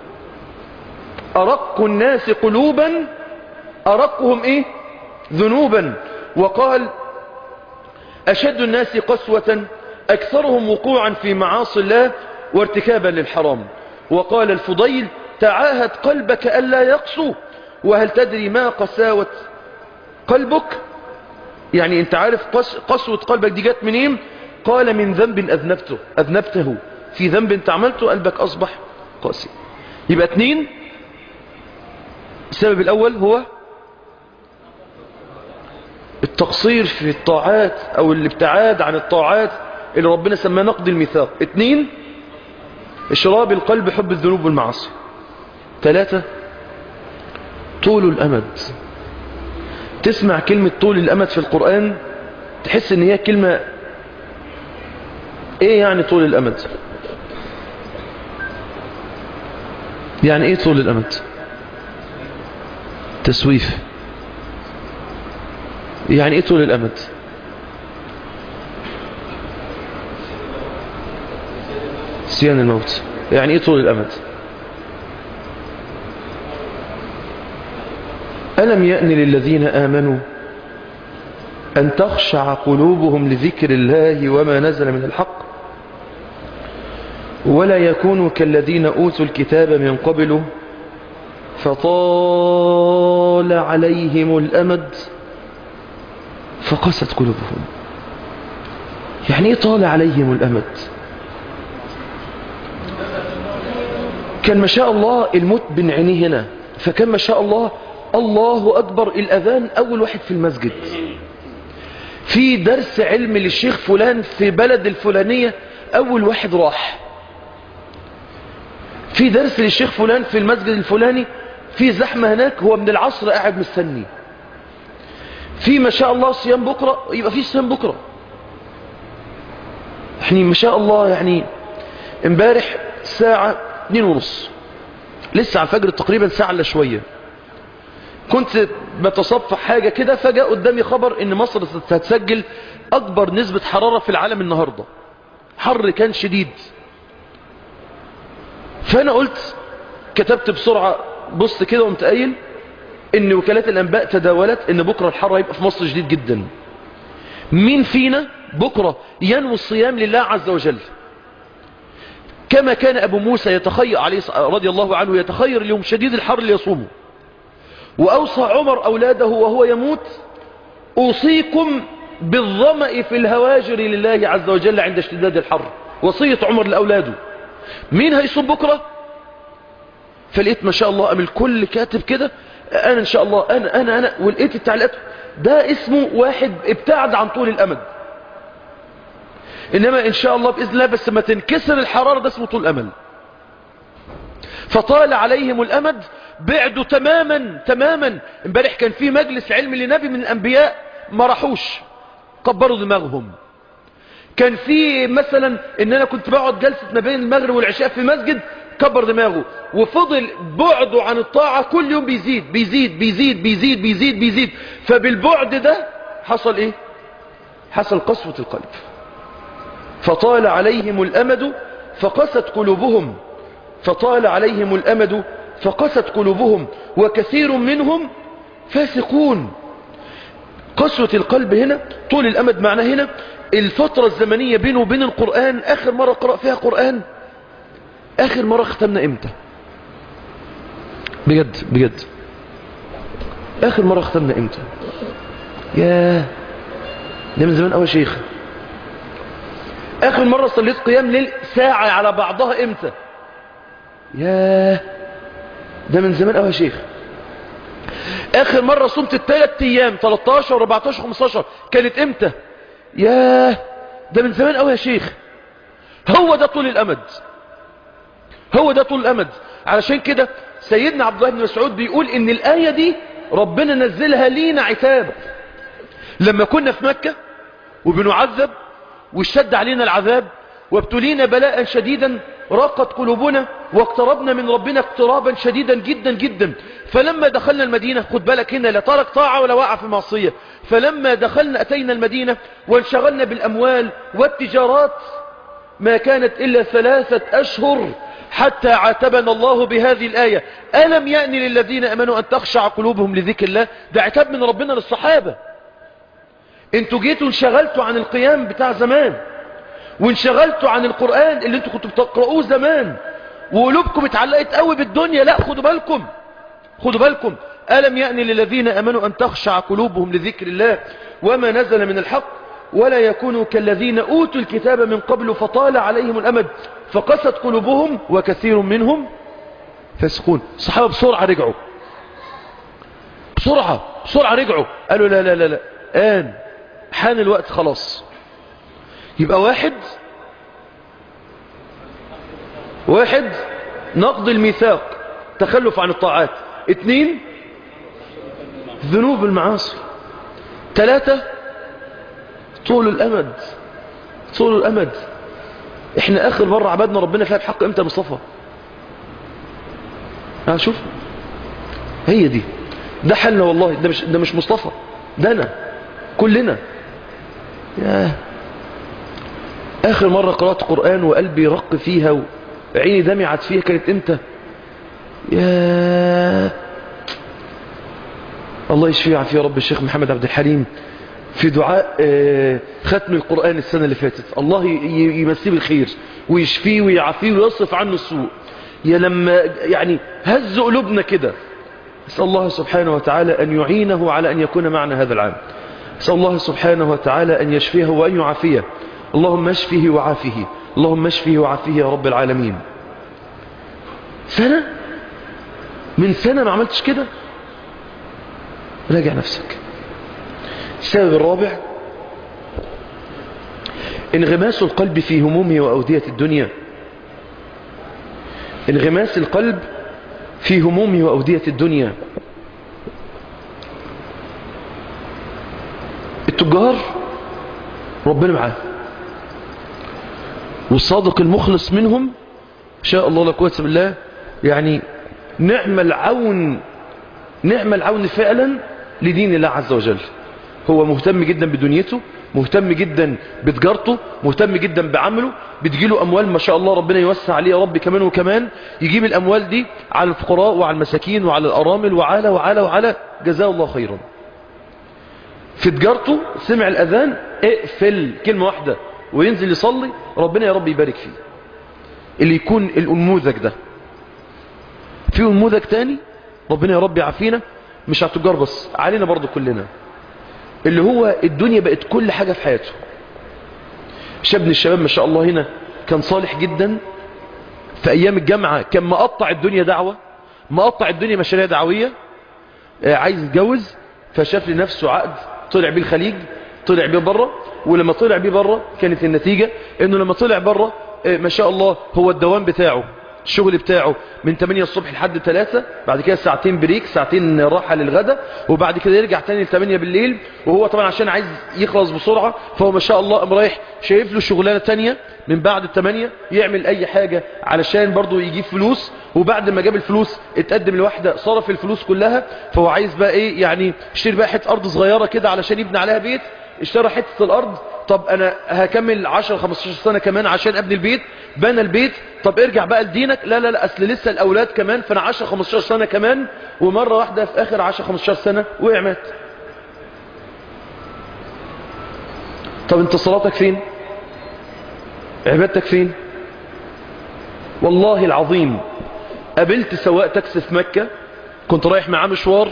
أرق الناس قلوبا أرقهم إيه ذنوبا وقال أشد الناس قسوة أكثرهم وقوعا في معاصي الله وارتكابا للحرام وقال الفضيل تعاهد قلبك ألا يقسو وهل تدري ما قساوة قلبك يعني انت عارف قس قسوة قلبك دي جت منين قال من ذنب أذنبته أذنبته في ذنب انت عملته قلبك أصبح قاسي يبقى اتنين السبب الأول هو التقصير في الطاعات أو الابتعاد عن الطاعات اللي ربنا سماه نقد الميثاق اتنين اشراب القلب حب الذنوب والمعاصي ثلاثة طول الأمد تسمع كلمة طول الأمد في القرآن تحس ان هي كلمة ايه يعني طول الأمد يعني ايه طول الأمد تسويف يعني ايه طول الأمد سيان الموت يعني ايه طول الأمد ألم يأن للذين آمنوا أن تخشع قلوبهم لذكر الله وما نزل من الحق ولا يكونوا كالذين أوتوا الكتاب من قبل فطال عليهم الأمد فقست قلوبهم يعني ايه طال عليهم الأمد كان ما شاء الله الموت بين عينيه هنا فكان ما شاء الله الله أكبر الأذان أول واحد في المسجد في درس علم للشيخ فلان في بلد الفلانية أول واحد راح في درس للشيخ فلان في المسجد الفلاني في زحمة هناك هو من العصر قاعد مستني في ما شاء الله صيام بكرة يبقى في صيام بكرة يعني ما شاء الله يعني امبارح ساعة اتنين ونص لسه على الفجر تقريبا ساعة الا شوية كنت بتصفح حاجة كده فجأة قدامي خبر ان مصر هتسجل اكبر نسبة حرارة في العالم النهاردة حر كان شديد فانا قلت كتبت بسرعة بص كده وقمت قايل ان وكالات الانباء تداولت ان بكرة الحر هيبقى في مصر شديد جدا مين فينا بكرة ينوي الصيام لله عز وجل كما كان ابو موسى يتخير عليه رضي الله عنه يتخير اليوم شديد الحر ليصومه وأوصى عمر أولاده وهو يموت أوصيكم بالظمأ في الهواجر لله عز وجل عند اشتداد الحر وصية عمر لأولاده مين هيصوم بكرة فلقيت ما شاء الله قام الكل كاتب كده انا ان شاء الله انا انا انا ولقيت التعليقات ده اسمه واحد ابتعد عن طول الامد انما ان شاء الله باذن الله بس ما تنكسر الحراره ده اسمه طول الامل فطال عليهم الامد بعدوا تماما تماما امبارح كان في مجلس علم لنبي من الانبياء ما راحوش كبروا دماغهم كان في مثلا ان انا كنت بقعد جلسة ما بين المغرب والعشاء في مسجد كبر دماغه وفضل بعده عن الطاعة كل يوم بيزيد بيزيد بيزيد بيزيد بيزيد بيزيد فبالبعد ده حصل ايه حصل قسوة القلب فطال عليهم الامد فقست قلوبهم فطال عليهم الامد فقست قلوبهم وكثير منهم فاسقون قسوة القلب هنا طول الامد معناه هنا الفترة الزمنية بينه وبين القرآن آخر مرة قرأ فيها قرآن آخر مرة ختمنا إمتى بجد بجد آخر مرة ختمنا إمتى ياه ده من زمان أول شيخ آخر مرة صليت قيام ليل ساعة على بعضها إمتى ياه ده من زمان أول شيخ آخر مرة صمت الثلاث أيام 13 14 15 كانت إمتى ياه ده من زمان قوي يا شيخ هو ده طول الامد هو ده طول الامد علشان كده سيدنا عبد الله بن مسعود بيقول ان الايه دي ربنا نزلها لينا عتاب لما كنا في مكه وبنعذب واشتد علينا العذاب وابتلينا بلاء شديدا راقت قلوبنا واقتربنا من ربنا اقترابا شديدا جدا جدا فلما دخلنا المدينة خد بالك هنا لا ترك طاعة ولا وقع في معصية فلما دخلنا أتينا المدينة وانشغلنا بالأموال والتجارات ما كانت إلا ثلاثة أشهر حتى عاتبنا الله بهذه الآية ألم يأن للذين أمنوا أن تخشع قلوبهم لذكر الله ده عتاب من ربنا للصحابة انتوا جيتوا انشغلتوا عن القيام بتاع زمان وانشغلتوا عن القرآن اللي انتوا كنتوا بتقرؤوه زمان وقلوبكم اتعلقت قوي بالدنيا لا خدوا بالكم خدوا بالكم ألم يأن للذين أمنوا أن تخشع قلوبهم لذكر الله وما نزل من الحق ولا يكونوا كالذين أوتوا الكتاب من قبل فطال عليهم الأمد فقست قلوبهم وكثير منهم فاسقون الصحابة بسرعة رجعوا بسرعة بسرعة رجعوا قالوا لا لا لا لا آن حان الوقت خلاص يبقى واحد واحد نقض الميثاق تخلف عن الطاعات اثنين ذنوب المعاصي ثلاثة طول الأمد طول الأمد احنا آخر مرة عبدنا ربنا فيها بحق امتى مصطفى ها شوف هي دي ده حلنا والله ده مش, ده مش مصطفى ده أنا كلنا ياه آخر مرة قرأت قرآن وقلبي رق فيها وعيني دمعت فيها كانت امتى يا الله يشفيه ويعافيه يا رب الشيخ محمد عبد الحليم في دعاء ختم القرآن السنة اللي فاتت الله يمسيه بالخير ويشفيه ويعافيه ويصرف عنه السوء يا لما يعني هز قلوبنا كده اسأل الله سبحانه وتعالى أن يعينه على أن يكون معنا هذا العام اسأل الله سبحانه وتعالى أن يشفيه وأن يعافيه اللهم اشفه وعافه اللهم اشفه وعافه يا رب العالمين سنة من سنة ما عملتش كده راجع نفسك السبب الرابع انغماس القلب في همومه وأودية الدنيا انغماس القلب في همومه وأودية الدنيا التجار ربنا معاه والصادق المخلص منهم شاء الله لا قوه بالله يعني نعم العون نعم العون فعلا لدين الله عز وجل هو مهتم جدا بدنيته مهتم جدا بتجارته مهتم جدا بعمله بتجيله اموال ما شاء الله ربنا يوسع عليه يا رب كمان وكمان يجيب الاموال دي على الفقراء وعلى المساكين وعلى الارامل وعلى وعلى وعلى جزاه الله خيرا في تجارته سمع الاذان اقفل كلمه واحده وينزل يصلي ربنا يا رب يبارك فيه اللي يكون الانموذج ده في انموذج تاني ربنا يا رب يعافينا مش على التجار بس علينا برضو كلنا اللي هو الدنيا بقت كل حاجة في حياته شاب من الشباب ما شاء الله هنا كان صالح جدا في ايام الجامعة كان مقطع الدنيا دعوة مقطع الدنيا مشاريع دعوية آه، عايز يتجوز فشاف لنفسه عقد طلع بيه الخليج طلع بيه بره ولما طلع بيه بره كانت النتيجة انه لما طلع بره آه، ما شاء الله هو الدوام بتاعه الشغل بتاعه من 8 الصبح لحد 3 بعد كده ساعتين بريك ساعتين راحة للغدا وبعد كده يرجع تاني ل 8 بالليل وهو طبعا عشان عايز يخلص بسرعة فهو ما شاء الله قام رايح شايف له شغلانة تانية من بعد الثمانية يعمل اي حاجة علشان برضه يجيب فلوس وبعد ما جاب الفلوس اتقدم لواحدة صرف الفلوس كلها فهو عايز بقى ايه يعني يشتري بقى حته ارض صغيرة كده علشان يبني عليها بيت اشترى حتة الارض طب انا هكمل 10 15 سنة كمان عشان ابني البيت بنى البيت طب ارجع بقى لدينك لا لا لا اصل لسه الاولاد كمان فانا 10 15 سنة كمان ومرة واحدة في اخر 10 15 سنة وقع مات طب انت صلاتك فين عبادتك فين والله العظيم قابلت سواق تاكسي في مكة كنت رايح معاه مشوار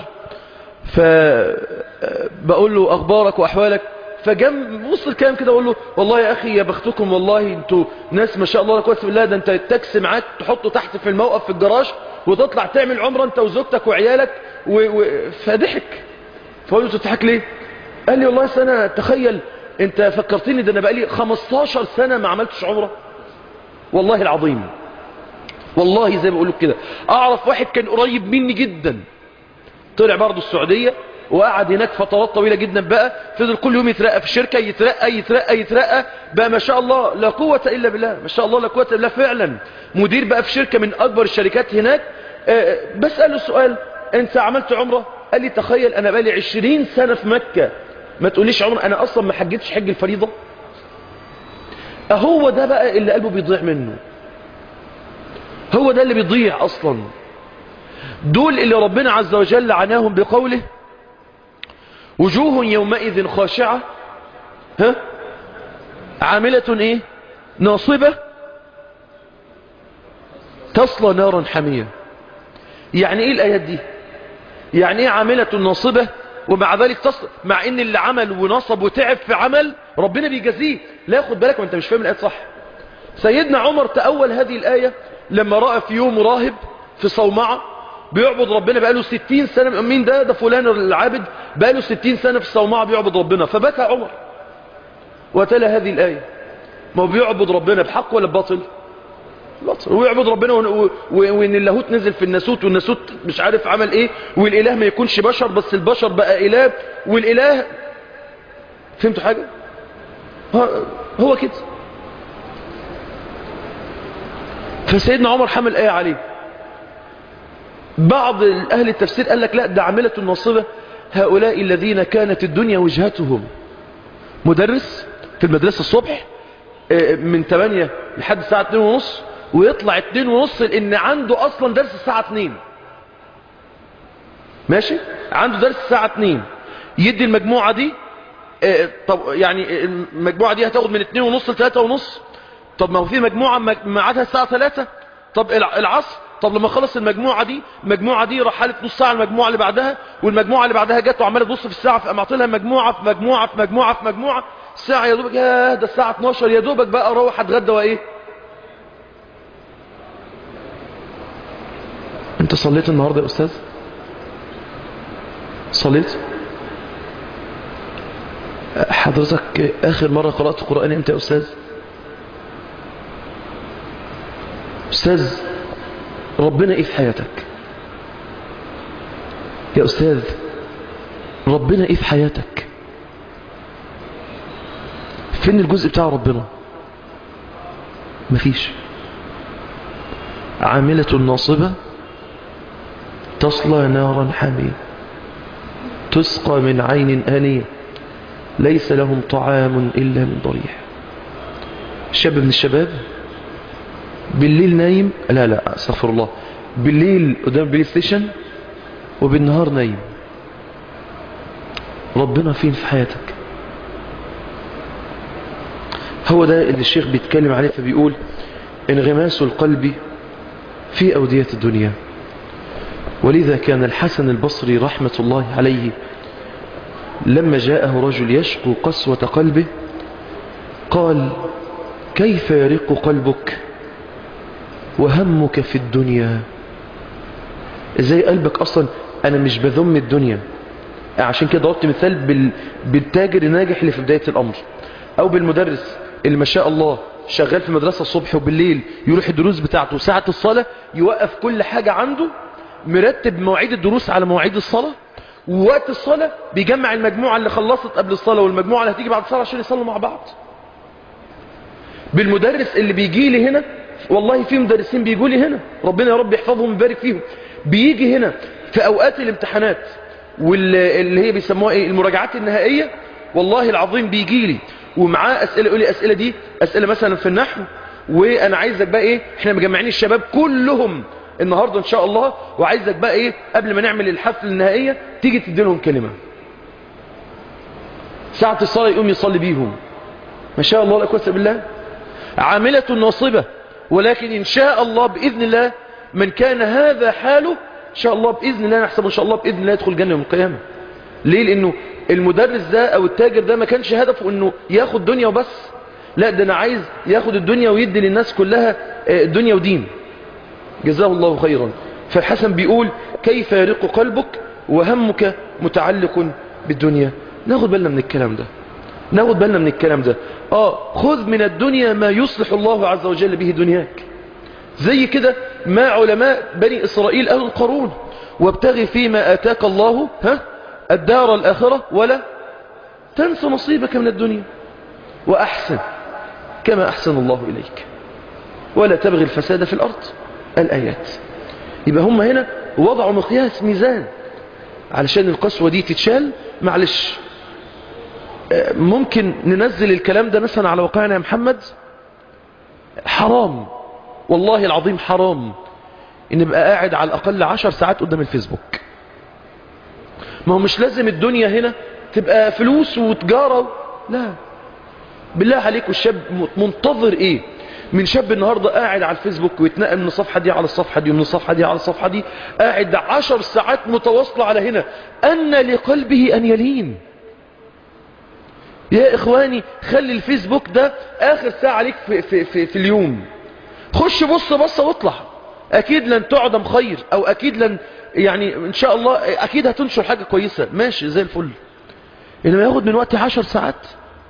فبقول له اخبارك واحوالك فجم وسط الكلام كده اقول له والله يا اخي يا بختكم والله انتوا ناس ما شاء الله لا قوه الا بالله ده انت التاكسي معاك تحطه تحت في الموقف في الجراج وتطلع تعمل عمره انت وزوجتك وعيالك و... و... فضحك فقلت له تضحك ليه قال لي والله سنه تخيل انت فكرتني ده انا بقالي 15 سنه ما عملتش عمره والله العظيم والله زي ما بقول لك كده اعرف واحد كان قريب مني جدا طلع برضه السعوديه وقعد هناك فترات طويلة جدا بقى فضل كل يوم يترقى في الشركة يترقى يترقى يترقى بقى ما شاء الله لا قوة إلا بالله ما شاء الله لا قوة إلا بالله فعلا مدير بقى في شركة من أكبر الشركات هناك آه، بسأله السؤال أنت عملت عمرة قال لي تخيل أنا بقالي عشرين سنة في مكة ما تقوليش عمرة أنا أصلا ما حجتش حج الفريضة أهو ده بقى اللي قلبه بيضيع منه هو ده اللي بيضيع أصلا دول اللي ربنا عز وجل عناهم بقوله وجوه يومئذ خاشعة ها عاملة ايه ناصبة تصلى نارا حمية يعني ايه الايات دي يعني ايه عاملة ناصبة ومع ذلك تصل مع ان اللي عمل ونصب وتعب في عمل ربنا بيجازيه لا ياخد بالك ما انت مش فاهم الايات صح سيدنا عمر تأول هذه الآية لما رأى في يوم راهب في صومعة بيعبد ربنا بقاله ستين سنة مين ده ده فلان العابد بقاله ستين سنة في الصومعة بيعبد ربنا فبكى عمر وتلا هذه الآية ما هو بيعبد ربنا بحق ولا بباطل باطل ويعبد ربنا ون- و- وان اللاهوت نزل في الناسوت والناسوت مش عارف عمل ايه والاله ما يكونش بشر بس البشر بقى اله والاله فهمتوا حاجة ها- هو كده فسيدنا عمر حمل آية عليه بعض أهل التفسير قال لك لا ده عاملة الناصبة هؤلاء الذين كانت الدنيا وجهتهم مدرس في المدرسة الصبح آه، من 8 لحد الساعة 2 ونص ويطلع 2 ونص لأن عنده أصلا درس الساعة 2 ماشي عنده درس الساعة 2 يدي المجموعة دي آه، طب يعني المجموعة دي هتاخد من 2 ونص ل 3 ونص طب ما هو في مجموعة مج- ميعادها الساعة 3 طب الع- العصر طب لما خلص المجموعة دي المجموعة دي رحلت نص ساعة المجموعة اللي بعدها والمجموعة اللي بعدها جت وعمالة تبص في الساعة فقام عاطلها مجموعة في مجموعة في مجموعة في مجموعة الساعة يا دوبك يا ده الساعة 12 يا دوبك بقى اروح اتغدى وايه انت صليت النهاردة يا استاذ صليت حضرتك اخر مرة قرأت قرآن امتى يا استاذ أستاذ ربنا إيه في حياتك يا أستاذ ربنا إيه في حياتك فين الجزء بتاع ربنا مفيش عاملة ناصبة تصلى نارا حامية تسقى من عين آنية ليس لهم طعام إلا من ضريح شاب من الشباب بالليل نايم لا لا استغفر الله بالليل قدام بلاي ستيشن وبالنهار نايم ربنا فين في حياتك هو ده اللي الشيخ بيتكلم عليه فبيقول انغماس القلب في أودية الدنيا ولذا كان الحسن البصري رحمة الله عليه لما جاءه رجل يشكو قسوة قلبه قال كيف يرق قلبك وهمك في الدنيا ازاي قلبك اصلا انا مش بذم الدنيا عشان كده ضربت مثال بال... بالتاجر الناجح اللي في بداية الامر او بالمدرس اللي ما شاء الله شغال في مدرسة الصبح وبالليل يروح الدروس بتاعته ساعة الصلاة يوقف كل حاجة عنده مرتب مواعيد الدروس على مواعيد الصلاة ووقت الصلاة بيجمع المجموعة اللي خلصت قبل الصلاة والمجموعة اللي هتيجي بعد الصلاة عشان يصلوا مع بعض بالمدرس اللي بيجي لي هنا والله في مدرسين بيجوا لي هنا ربنا يا رب يحفظهم ويبارك فيهم بيجي هنا في اوقات الامتحانات واللي هي بيسموها ايه المراجعات النهائية والله العظيم بيجي لي ومعاه اسئله يقول لي اسئله دي اسئله مثلا في النحو وانا عايزك بقى ايه احنا مجمعين الشباب كلهم النهارده ان شاء الله وعايزك بقى ايه قبل ما نعمل الحفل النهائيه تيجي تدي لهم كلمه ساعه الصلاه يقوم يصلي بيهم ما شاء الله لا قوه بالله عامله ناصبه ولكن ان شاء الله باذن الله من كان هذا حاله ان شاء الله باذن الله نحسب ان شاء الله باذن الله يدخل جنه يوم القيامه ليه لانه المدرس ده او التاجر ده ما كانش هدفه انه ياخد دنيا وبس لا ده انا عايز ياخد الدنيا ويدي للناس كلها دنيا ودين جزاه الله خيرا فالحسن بيقول كيف يرق قلبك وهمك متعلق بالدنيا ناخد بالنا من الكلام ده ناخد بالنا من الكلام ده اه خذ من الدنيا ما يصلح الله عز وجل به دنياك زي كده ما علماء بني اسرائيل اهل القارون وابتغي فيما اتاك الله ها الدار الآخرة ولا تنسى نصيبك من الدنيا وأحسن كما أحسن الله إليك ولا تبغي الفساد في الأرض الآيات يبقى هم هنا وضعوا مقياس ميزان علشان القسوة دي تتشال معلش ممكن ننزل الكلام ده مثلا على واقعنا يا محمد حرام والله العظيم حرام ان نبقى قاعد على الأقل عشر ساعات قدام الفيسبوك ما هو مش لازم الدنيا هنا تبقى فلوس وتجارة لا بالله عليك والشاب منتظر ايه من شاب النهاردة قاعد على الفيسبوك ويتنقل من الصفحة دي على الصفحة دي ومن الصفحة دي على الصفحة دي قاعد عشر ساعات متواصلة على هنا أن لقلبه أن يلين يا إخواني خلي الفيسبوك ده آخر ساعة عليك في, في, في, في اليوم خش بص بص واطلع أكيد لن تعدم خير أو أكيد لن يعني ان شاء الله اكيد هتنشر حاجة كويسة ماشي زي الفل انما ياخد من وقتي عشر ساعات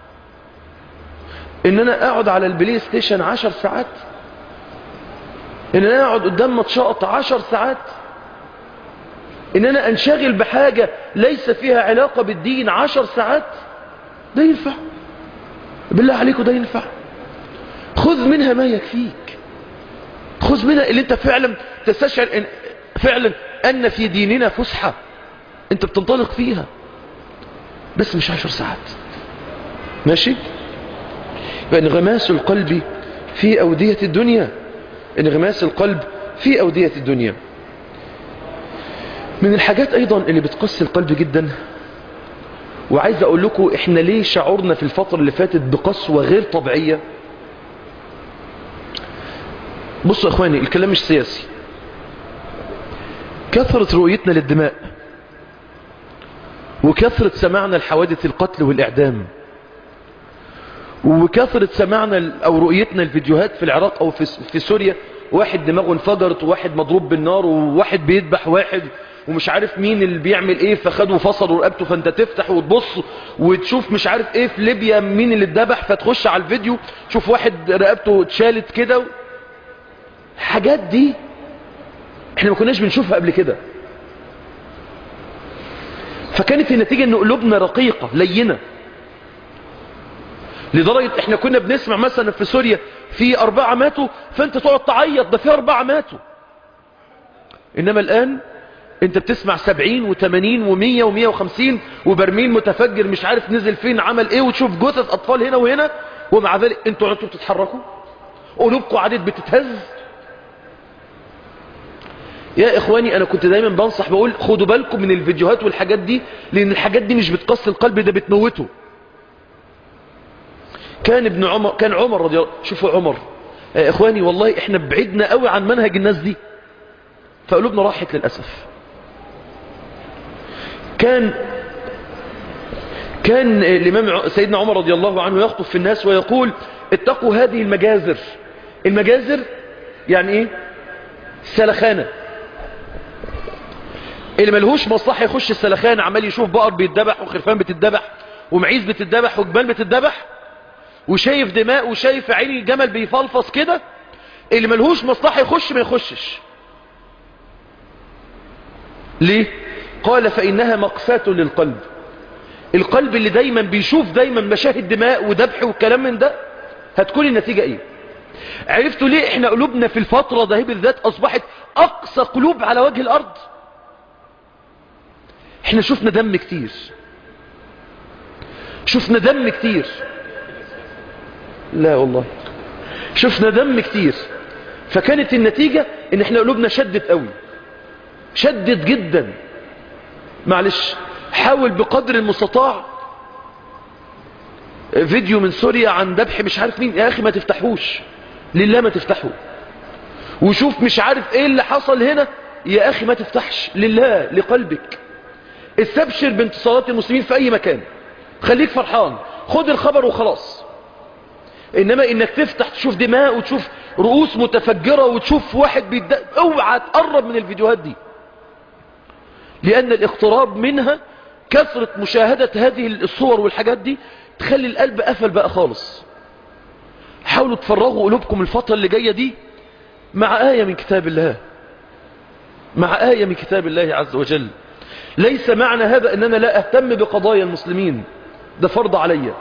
ان انا اقعد على البلاي ستيشن عشر ساعات ان انا اقعد قدام ماتشات عشر ساعات ان انا انشغل بحاجة ليس فيها علاقة بالدين عشر ساعات ده ينفع بالله عليكم ده ينفع خذ منها ما يكفيك خذ منها اللي انت فعلا تستشعر إن فعلا أن في ديننا فسحة أنت بتنطلق فيها بس مش عشر ساعات ماشي فانغماس القلب في أودية الدنيا انغماس القلب في أودية الدنيا من الحاجات أيضا اللي بتقسي القلب جدا وعايز أقول لكم إحنا ليه شعرنا في الفترة اللي فاتت بقسوة غير طبيعية بصوا يا إخواني الكلام مش سياسي كثرة رؤيتنا للدماء وكثرة سماعنا الحوادث القتل والإعدام وكثرة سماعنا أو رؤيتنا الفيديوهات في العراق أو في, في سوريا واحد دماغه انفجرت وواحد مضروب بالنار وواحد بيذبح واحد ومش عارف مين اللي بيعمل ايه فخدوا فصلوا رقبته فانت تفتح وتبص وتشوف مش عارف ايه في ليبيا مين اللي اتذبح فتخش على الفيديو تشوف واحد رقبته اتشالت كده الحاجات دي احنا ما كناش بنشوفها قبل كده فكانت النتيجة ان قلوبنا رقيقة لينة لدرجة احنا كنا بنسمع مثلا في سوريا في اربعة ماتوا فانت تقعد تعيط ده في اربعة ماتوا انما الان انت بتسمع سبعين وثمانين ومية ومية وخمسين وبرميل متفجر مش عارف نزل فين عمل ايه وتشوف جثث اطفال هنا وهنا ومع ذلك انتوا انتوا بتتحركوا قلوبكم عادت بتتهز يا اخواني انا كنت دايما بنصح بقول خدوا بالكم من الفيديوهات والحاجات دي لان الحاجات دي مش بتقص القلب ده بتموته كان ابن عمر كان عمر رضي الله شوفوا عمر يا اخواني والله احنا بعدنا قوي عن منهج الناس دي فقلوبنا راحت للاسف كان كان الامام سيدنا عمر رضي الله عنه يخطب في الناس ويقول اتقوا هذه المجازر المجازر يعني ايه سلخانه اللي ملهوش مصلحة يخش السلخان عمال يشوف بقر بيتذبح وخرفان بتتذبح ومعيز بتتذبح وجبال بتتذبح وشايف دماء وشايف عين الجمل بيفلفص كده اللي ملهوش مصلحة يخش ما يخشش ليه قال فإنها مقساة للقلب القلب اللي دايما بيشوف دايما مشاهد دماء وذبح والكلام من ده هتكون النتيجة ايه عرفتوا ليه احنا قلوبنا في الفترة ده بالذات اصبحت اقصى قلوب على وجه الارض احنا شفنا دم كتير شفنا دم كتير لا والله شفنا دم كتير فكانت النتيجة ان احنا قلوبنا شدت قوي شدت جدا معلش حاول بقدر المستطاع فيديو من سوريا عن ذبح مش عارف مين يا اخي ما تفتحوش لله ما تفتحه وشوف مش عارف ايه اللي حصل هنا يا اخي ما تفتحش لله لقلبك استبشر بانتصارات المسلمين في اي مكان خليك فرحان خد الخبر وخلاص انما انك تفتح تشوف دماء وتشوف رؤوس متفجرة وتشوف واحد بيد... اوعى تقرب من الفيديوهات دي لان الاقتراب منها كثرة مشاهدة هذه الصور والحاجات دي تخلي القلب قفل بقى خالص حاولوا تفرغوا قلوبكم الفترة اللي جاية دي مع آية من كتاب الله مع آية من كتاب الله عز وجل ليس معنى هذا أننا لا أهتم بقضايا المسلمين ده فرض علي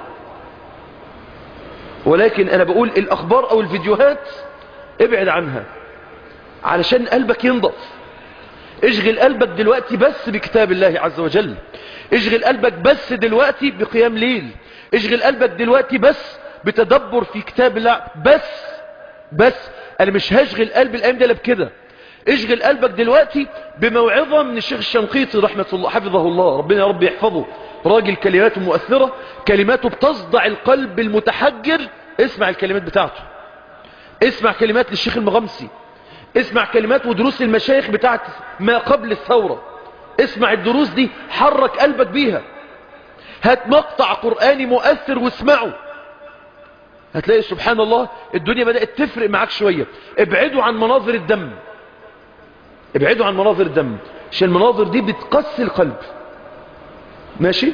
ولكن أنا بقول الأخبار أو الفيديوهات ابعد عنها علشان قلبك ينضف اشغل قلبك دلوقتي بس بكتاب الله عز وجل اشغل قلبك بس دلوقتي بقيام ليل اشغل قلبك دلوقتي بس بتدبر في كتاب الله بس بس انا مش هشغل قلب الايام دي بكده اشغل قلبك دلوقتي بموعظة من الشيخ الشنقيطي رحمة الله حفظه الله ربنا يا رب يحفظه راجل كلماته مؤثرة كلماته بتصدع القلب المتحجر اسمع الكلمات بتاعته اسمع كلمات للشيخ المغمسي اسمع كلمات ودروس المشايخ بتاعت ما قبل الثورة اسمع الدروس دي حرك قلبك بيها هات مقطع قرآني مؤثر واسمعه هتلاقي سبحان الله الدنيا بدأت تفرق معاك شوية ابعدوا عن مناظر الدم ابعدوا عن مناظر الدم عشان المناظر دي بتقسي القلب ماشي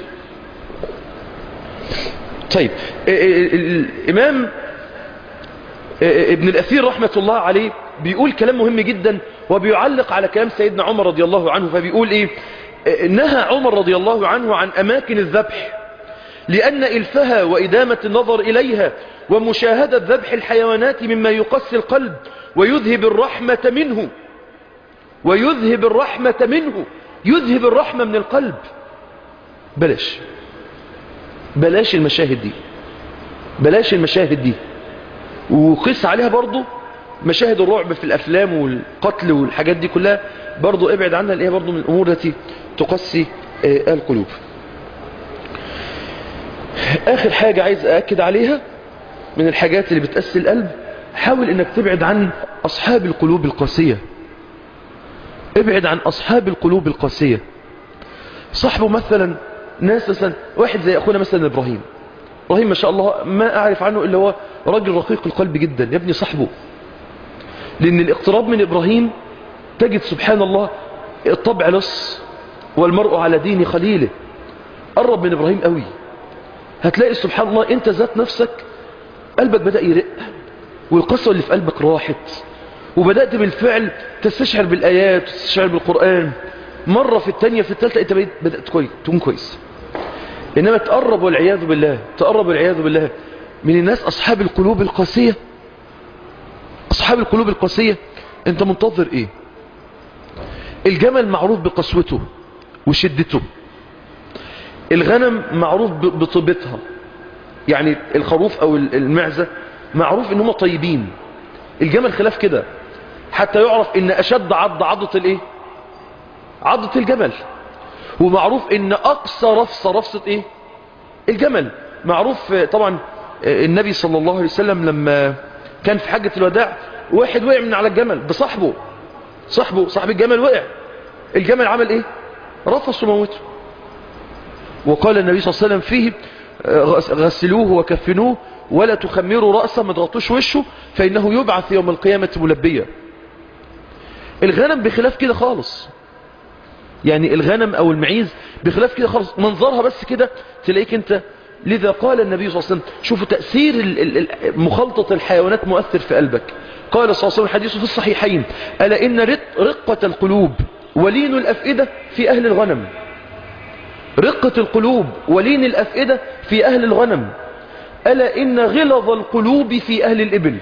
طيب الإمام ابن الأثير رحمة الله عليه بيقول كلام مهم جدا وبيعلق على كلام سيدنا عمر رضي الله عنه فبيقول ايه نهى عمر رضي الله عنه عن أماكن الذبح لأن إلفها وإدامة النظر إليها ومشاهدة ذبح الحيوانات مما يقسي القلب ويذهب الرحمة منه ويذهب الرحمة منه يذهب الرحمة من القلب بلاش بلاش المشاهد دي بلاش المشاهد دي وقس عليها برضو مشاهد الرعب في الأفلام والقتل والحاجات دي كلها برضو ابعد عنها لأنها برضو من الأمور التي تقسي القلوب آخر حاجة عايز أأكد عليها من الحاجات اللي بتأسي القلب حاول انك تبعد عن أصحاب القلوب القاسية ابعد عن أصحاب القلوب القاسية صاحبه مثلا ناس مثلا واحد زي أخونا مثلا إبراهيم إبراهيم ما شاء الله ما أعرف عنه إلا هو راجل رقيق القلب جدا يا ابني صاحبه لأن الاقتراب من إبراهيم تجد سبحان الله الطبع لص والمرء على دين خليله قرب من إبراهيم قوي هتلاقي سبحان الله انت ذات نفسك قلبك بدأ يرق والقسوة اللي في قلبك راحت وبدأت بالفعل تستشعر بالآيات وتستشعر بالقرآن مرة في الثانية في الثالثة انت بدأت كويس تكون كويس إنما تقرب والعياذ بالله تقرب والعياذ بالله من الناس أصحاب القلوب القاسية أصحاب القلوب القاسية انت منتظر ايه الجمل معروف بقسوته وشدته الغنم معروف بطيبتها يعني الخروف او المعزة معروف ان هم طيبين الجمل خلاف كده حتى يعرف ان اشد عض عضة الايه عضة الجمل ومعروف ان اقصى رفصة رفصة ايه الجمل معروف طبعا النبي صلى الله عليه وسلم لما كان في حجة الوداع واحد وقع من على الجمل بصاحبه صاحبه صاحب الجمل وقع الجمل عمل ايه رفص وموته وقال النبي صلى الله عليه وسلم فيه غسلوه وكفنوه ولا تخمروا رأسه ما تغطوش وشه فإنه يبعث يوم القيامة ملبية الغنم بخلاف كده خالص يعني الغنم او المعيز بخلاف كده خلاص منظرها بس كده تلاقيك انت لذا قال النبي صلى الله عليه وسلم شوفوا تأثير ال- ال- ال- مخالطة الحيوانات مؤثر في قلبك قال صلى الله عليه وسلم الحديث في الصحيحين ألا إن رق- رقة القلوب ولين الأفئدة في أهل الغنم رقة القلوب ولين الأفئدة في أهل الغنم ألا إن غلظ القلوب في أهل الإبل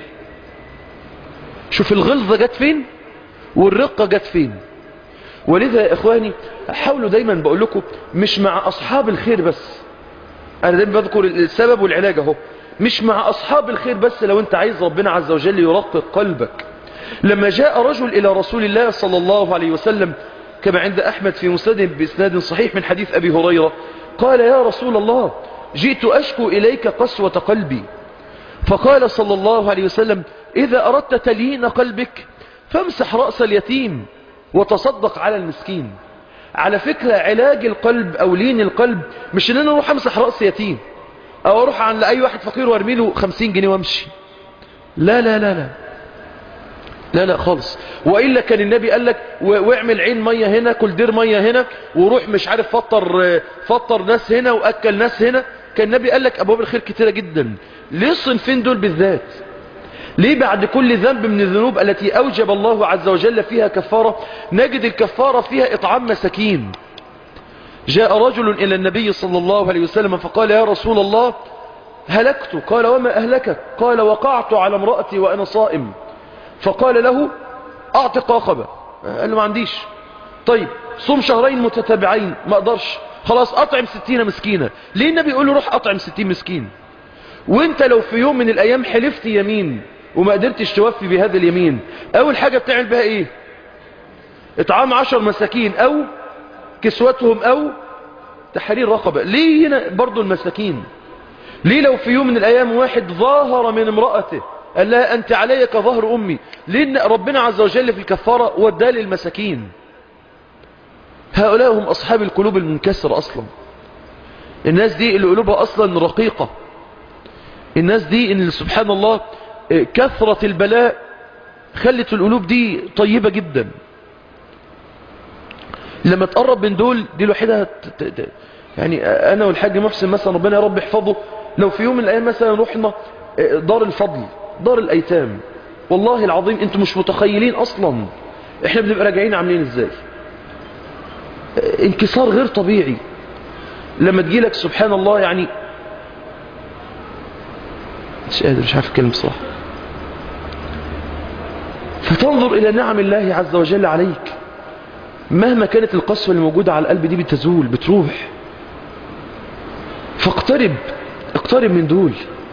شوف الغلظة جت فين والرقة جت فين ولذا يا إخواني حاولوا دايما بقول لكم مش مع أصحاب الخير بس أنا دايما بذكر السبب والعلاج اهو مش مع أصحاب الخير بس لو أنت عايز ربنا عز وجل يرقق قلبك لما جاء رجل إلى رسول الله صلى الله عليه وسلم كما عند أحمد في مسند بإسناد صحيح من حديث أبي هريرة قال يا رسول الله جئت أشكو إليك قسوة قلبي فقال صلى الله عليه وسلم إذا أردت تليين قلبك فامسح رأس اليتيم وتصدق على المسكين على فكرة علاج القلب أو لين القلب مش ان انا اروح امسح رأس يتيم او اروح عن اي واحد فقير وارمي له 50 جنيه وامشي لا لا لا لا لا لا خالص وإلا كان النبي قال لك و- واعمل عين مية هنا كل دير مية هنا وروح مش عارف فطر فطر ناس هنا وأكل ناس هنا كان النبي قال لك أبواب الخير كتيرة جدا ليه الصنفين دول بالذات ليه بعد كل ذنب من الذنوب التي أوجب الله عز وجل فيها كفارة نجد الكفارة فيها إطعام مساكين جاء رجل إلى النبي صلى الله عليه وسلم فقال يا رسول الله هلكت قال وما أهلكك قال وقعت على امرأتي وأنا صائم فقال له أعتق رقبة قال له ما عنديش طيب صوم شهرين متتابعين ما أقدرش خلاص أطعم ستين مسكينة ليه النبي يقول له روح أطعم ستين مسكين وانت لو في يوم من الأيام حلفت يمين وما قدرتش توفي بهذا اليمين أول حاجة بتعمل بها إيه إطعام عشر مساكين أو كسوتهم أو تحرير رقبة ليه هنا برضو المساكين ليه لو في يوم من الأيام واحد ظاهر من امرأته قال لها أنت علي كظهر أمي لأن ربنا عز وجل في الكفارة ودى للمساكين هؤلاء هم أصحاب القلوب المنكسرة أصلا الناس دي اللي قلوبها أصلا رقيقة الناس دي إن سبحان الله كثرة البلاء خلت القلوب دي طيبة جدا لما تقرب من دول دي الوحيدة ت- ت- ت- يعني أنا والحاج محسن مثلا ربنا يا رب يحفظه لو في يوم من الأيام مثلا رحنا دار الفضل دار الأيتام والله العظيم انتم مش متخيلين أصلا احنا بنبقى راجعين عاملين ازاي انكسار غير طبيعي لما تجيلك سبحان الله يعني مش قادر مش عارف اتكلم بصراحة فتنظر إلى نعم الله عز وجل عليك مهما كانت القسوة اللي موجودة على القلب دي بتزول بتروح فاقترب اقترب من دول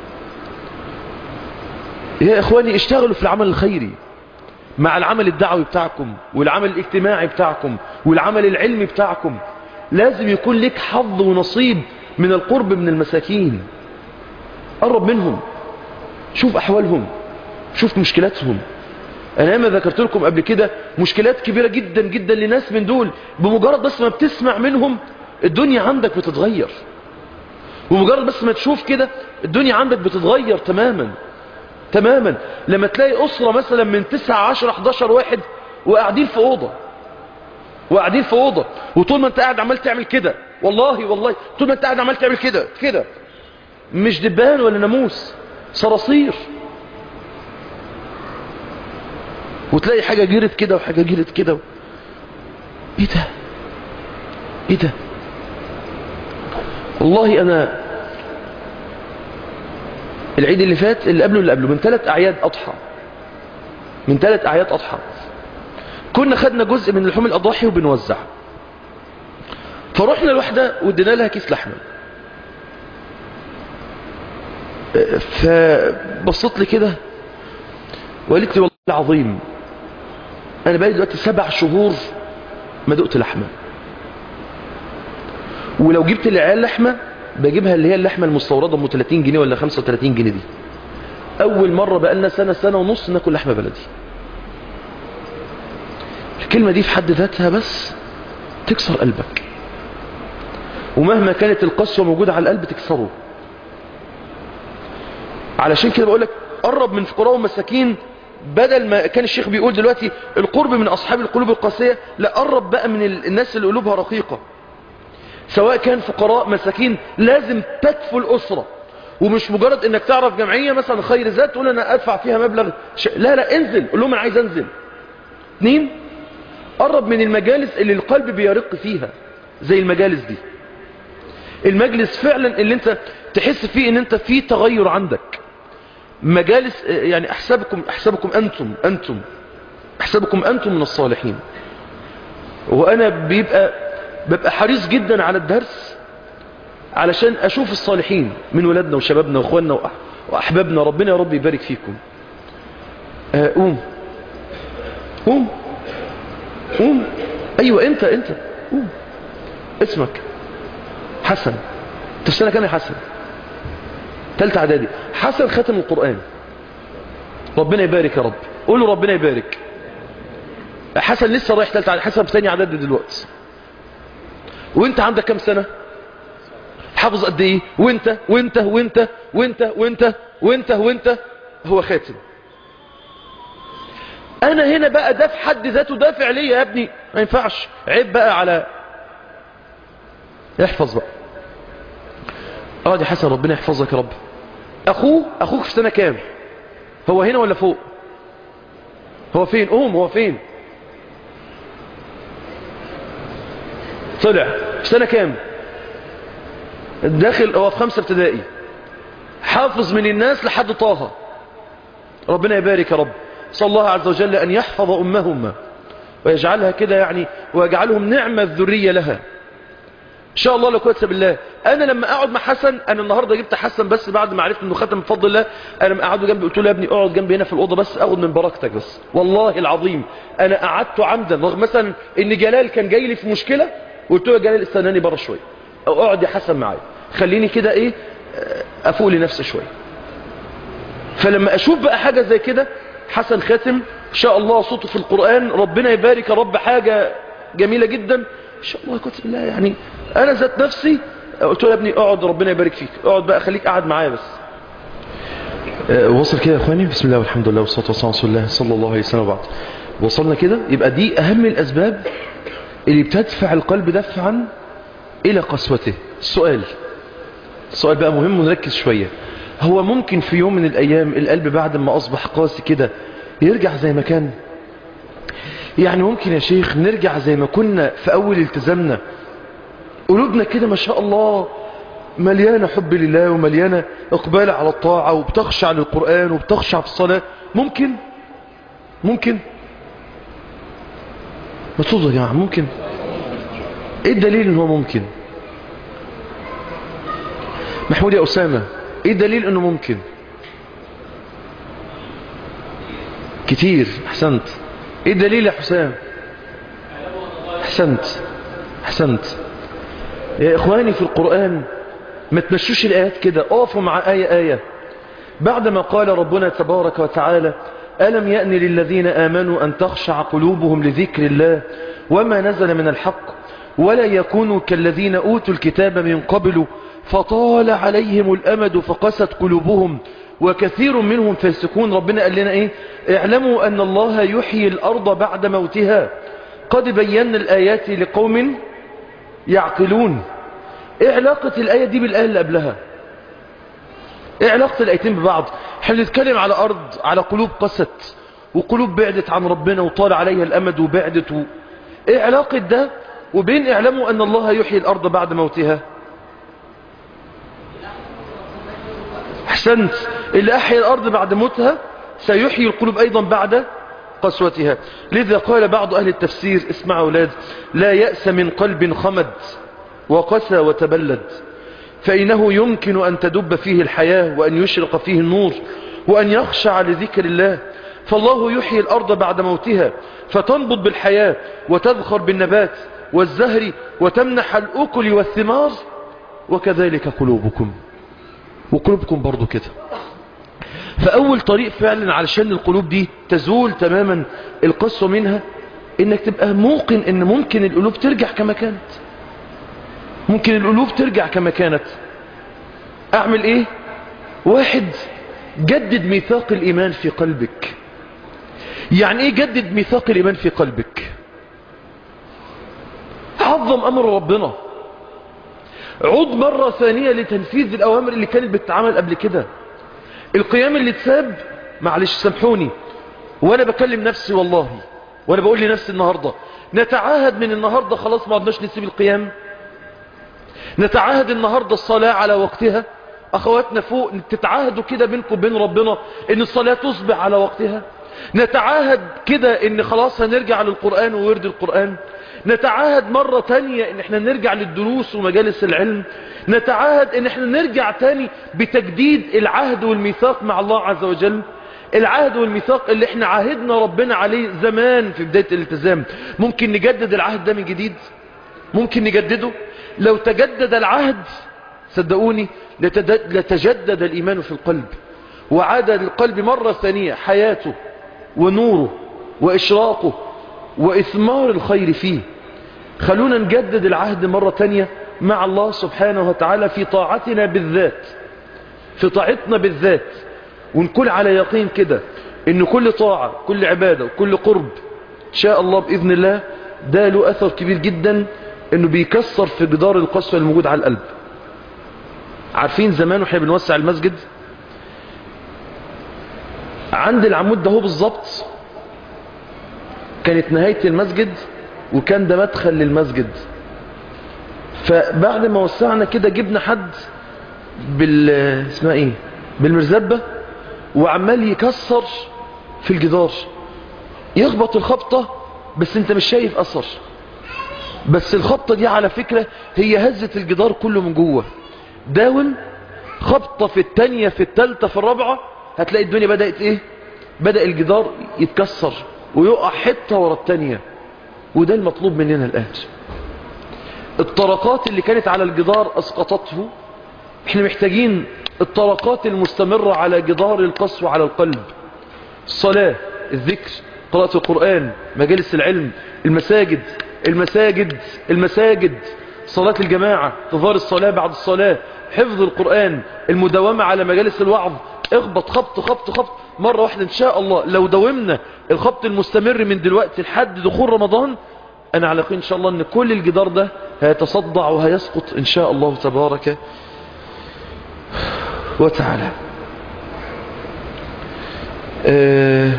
يا اخواني اشتغلوا في العمل الخيري مع العمل الدعوي بتاعكم والعمل الاجتماعي بتاعكم والعمل العلمي بتاعكم لازم يكون لك حظ ونصيب من القرب من المساكين قرب منهم شوف احوالهم شوف مشكلاتهم انا ما ذكرت لكم قبل كده مشكلات كبيرة جدا جدا لناس من دول بمجرد بس ما بتسمع منهم الدنيا عندك بتتغير ومجرد بس ما تشوف كده الدنيا عندك بتتغير تماما تماما لما تلاقي أسرة مثلا من 9 10 11 واحد وقاعدين في أوضة وقاعدين في أوضة وطول ما انت قاعد عمال تعمل كده والله والله طول ما انت قاعد عمال تعمل كده كده مش دبان ولا ناموس صراصير وتلاقي حاجة جرت كده وحاجة جرت كده ايه ده ايه ده والله انا العيد اللي فات اللي قبله اللي قبله من ثلاث اعياد اضحى من ثلاث اعياد اضحى كنا خدنا جزء من لحوم الاضاحي وبنوزع فرحنا لوحده وادينا لها كيس لحمه فبصت لي كده وقالت لي والله العظيم انا بقالي دلوقتي سبع شهور ما دقت لحمه ولو جبت للعيال لحمه بجيبها اللي هي اللحمه المستورده ام 30 جنيه ولا 35 جنيه دي اول مره بقى لنا سنه سنه ونص ناكل لحمه بلدي الكلمه دي في حد ذاتها بس تكسر قلبك ومهما كانت القسوه موجوده على القلب تكسره علشان كده بقول لك قرب من فقراء ومساكين بدل ما كان الشيخ بيقول دلوقتي القرب من أصحاب القلوب القاسية لا قرب بقى من الناس اللي قلوبها رقيقة سواء كان فقراء مساكين لازم تكفوا الأسرة ومش مجرد انك تعرف جمعية مثلا خير ذات تقول انا ادفع فيها مبلغ ش... لا لا انزل قول لهم انا عايز انزل اثنين قرب من المجالس اللي القلب بيرق فيها زي المجالس دي المجلس فعلا اللي انت تحس فيه ان انت فيه تغير عندك مجالس يعني احسبكم احسبكم انتم انتم احسبكم انتم من الصالحين وانا بيبقى ببقى حريص جدا على الدرس علشان اشوف الصالحين من ولادنا وشبابنا واخواننا واحبابنا ربنا يا رب يبارك فيكم آه، قوم قوم قوم ايوه انت انت قوم اسمك حسن انت في سنه كام يا حسن ثالثه اعدادي حسن ختم القران ربنا يبارك يا رب قول له ربنا يبارك حسن لسه رايح ثالثه اعدادي حسن في ثانيه اعدادي دلوقتي وانت عندك كام سنه حافظ قد ايه وانت وانت وانت وانت وانت وانت وانت هو خاتم انا هنا بقى ده في حد ذاته دافع ليا يا ابني ما ينفعش عيب بقى على احفظ بقى اه دي حسن ربنا يحفظك يا رب اخوه اخوك في سنة كام هو هنا ولا فوق هو فين قوم هو فين طلع في سنة كام داخل هو في خمسة ابتدائي حافظ من الناس لحد طه ربنا يبارك يا رب صلى الله عز وجل أن يحفظ أمهما ويجعلها كده يعني ويجعلهم نعمة الذرية لها إن شاء الله لو كنت بالله أنا لما أقعد مع حسن أنا النهاردة جبت حسن بس بعد ما عرفت أنه ختم بفضل الله أنا لما أقعده جنبي قلت له يا ابني اقعد جنبي هنا في الأوضة بس أخد من بركتك بس والله العظيم أنا قعدته عمدا رغم مثلا إن جلال كان جاي لي في مشكلة قلت له يا جلال استناني بره شوية أو اقعد يا حسن معايا خليني كده إيه أفوق لنفسي شوية فلما أشوف بقى حاجة زي كده حسن خاتم إن شاء الله صوته في القرآن ربنا يبارك يا رب حاجة جميلة جدا إن شاء الله كنت بالله يعني أنا ذات نفسي قلت له يا ابني اقعد ربنا يبارك فيك اقعد بقى خليك قاعد معايا بس أه وصل كده يا اخواني بسم الله والحمد لله والصلاه والسلام على رسول الله صلى الله عليه وسلم وبعد وصلنا كده يبقى دي اهم الاسباب اللي بتدفع القلب دفعا الى قسوته السؤال السؤال بقى مهم ونركز شويه هو ممكن في يوم من الايام القلب بعد ما اصبح قاسي كده يرجع زي ما كان يعني ممكن يا شيخ نرجع زي ما كنا في اول التزامنا قلوبنا كده ما شاء الله مليانة حب لله ومليانة اقبال على الطاعة وبتخشع للقرآن وبتخشع في الصلاة ممكن ممكن ما تفضل يا جماعة ممكن ايه الدليل ان هو ممكن محمود يا أسامة ايه الدليل انه ممكن كتير احسنت ايه الدليل يا حسام احسنت احسنت يا إخواني في القرآن ما تمشوش الآيات كده اقفوا مع آية آية بعدما قال ربنا تبارك وتعالى ألم يأن للذين آمنوا أن تخشع قلوبهم لذكر الله وما نزل من الحق ولا يكونوا كالذين أوتوا الكتاب من قبل فطال عليهم الأمد فقست قلوبهم وكثير منهم فاسقون ربنا قال لنا إيه اعلموا أن الله يحيي الأرض بعد موتها قد بينا الآيات لقوم يعقلون ايه علاقة الآية دي بالآية اللي قبلها ايه علاقة الآيتين ببعض احنا بنتكلم على أرض على قلوب قست وقلوب بعدت عن ربنا وطال عليها الأمد وبعدت و... ايه علاقة ده وبين اعلموا أن الله يحيي الأرض بعد موتها احسنت اللي أحيي الأرض بعد موتها سيحيي القلوب أيضا بعد قسوتها لذا قال بعض أهل التفسير اسمع أولاد لا يأس من قلب خمد وقسى وتبلد فإنه يمكن أن تدب فيه الحياة وأن يشرق فيه النور وأن يخشع لذكر الله فالله يحيي الأرض بعد موتها فتنبض بالحياة وتذخر بالنبات والزهر وتمنح الأكل والثمار وكذلك قلوبكم وقلوبكم برضو كده فأول طريق فعلا علشان القلوب دي تزول تماما القسوة منها انك تبقى موقن ان ممكن القلوب ترجع كما كانت ممكن القلوب ترجع كما كانت اعمل ايه واحد جدد ميثاق الايمان في قلبك يعني ايه جدد ميثاق الايمان في قلبك عظم امر ربنا عود مرة ثانية لتنفيذ الاوامر اللي كانت بتتعمل قبل كده القيام اللي اتساب معلش سامحوني وانا بكلم نفسي والله وانا بقول لنفسي النهاردة نتعاهد من النهاردة خلاص ما عدناش نسيب القيام نتعاهد النهاردة الصلاة على وقتها اخواتنا فوق تتعاهدوا كده بينكم وبين ربنا ان الصلاة تصبح على وقتها نتعاهد كده ان خلاص هنرجع للقرآن وورد القرآن نتعاهد مرة تانية ان احنا نرجع للدروس ومجالس العلم نتعاهد ان احنا نرجع تاني بتجديد العهد والميثاق مع الله عز وجل العهد والميثاق اللي احنا عاهدنا ربنا عليه زمان في بداية الالتزام ممكن نجدد العهد ده من جديد ممكن نجدده لو تجدد العهد صدقوني لتجدد الإيمان في القلب وعاد للقلب مرة ثانية حياته ونوره وإشراقه وإثمار الخير فيه خلونا نجدد العهد مرة تانية مع الله سبحانه وتعالى في طاعتنا بالذات في طاعتنا بالذات ونكون على يقين كده ان كل طاعة كل عبادة وكل قرب ان شاء الله بإذن الله ده له أثر كبير جدا انه بيكسر في جدار القسوة الموجود على القلب عارفين زمان واحنا بنوسع المسجد عند العمود ده هو بالظبط كانت نهاية المسجد وكان ده مدخل للمسجد فبعد ما وسعنا كده جبنا حد بال اسمها ايه بالمرزبة وعمال يكسر في الجدار يخبط الخبطة بس انت مش شايف اثر بس الخبطة دي على فكرة هي هزت الجدار كله من جوه داوم خبطة في التانية في التالتة في الرابعة هتلاقي الدنيا بدأت ايه بدأ الجدار يتكسر ويقع حتة ورا التانية وده المطلوب مننا الآن الطرقات اللي كانت على الجدار أسقطته احنا محتاجين الطرقات المستمرة على جدار القسوة على القلب الصلاة الذكر قراءة القرآن مجالس العلم المساجد المساجد المساجد صلاة الجماعة تظهر الصلاة بعد الصلاة حفظ القرآن المداومة على مجالس الوعظ اخبط خبط خبط خبط مرة واحدة ان شاء الله لو داومنا الخبط المستمر من دلوقتي لحد دخول رمضان انا على يقين ان شاء الله ان كل الجدار ده هيتصدع وهيسقط ان شاء الله تبارك وتعالى اه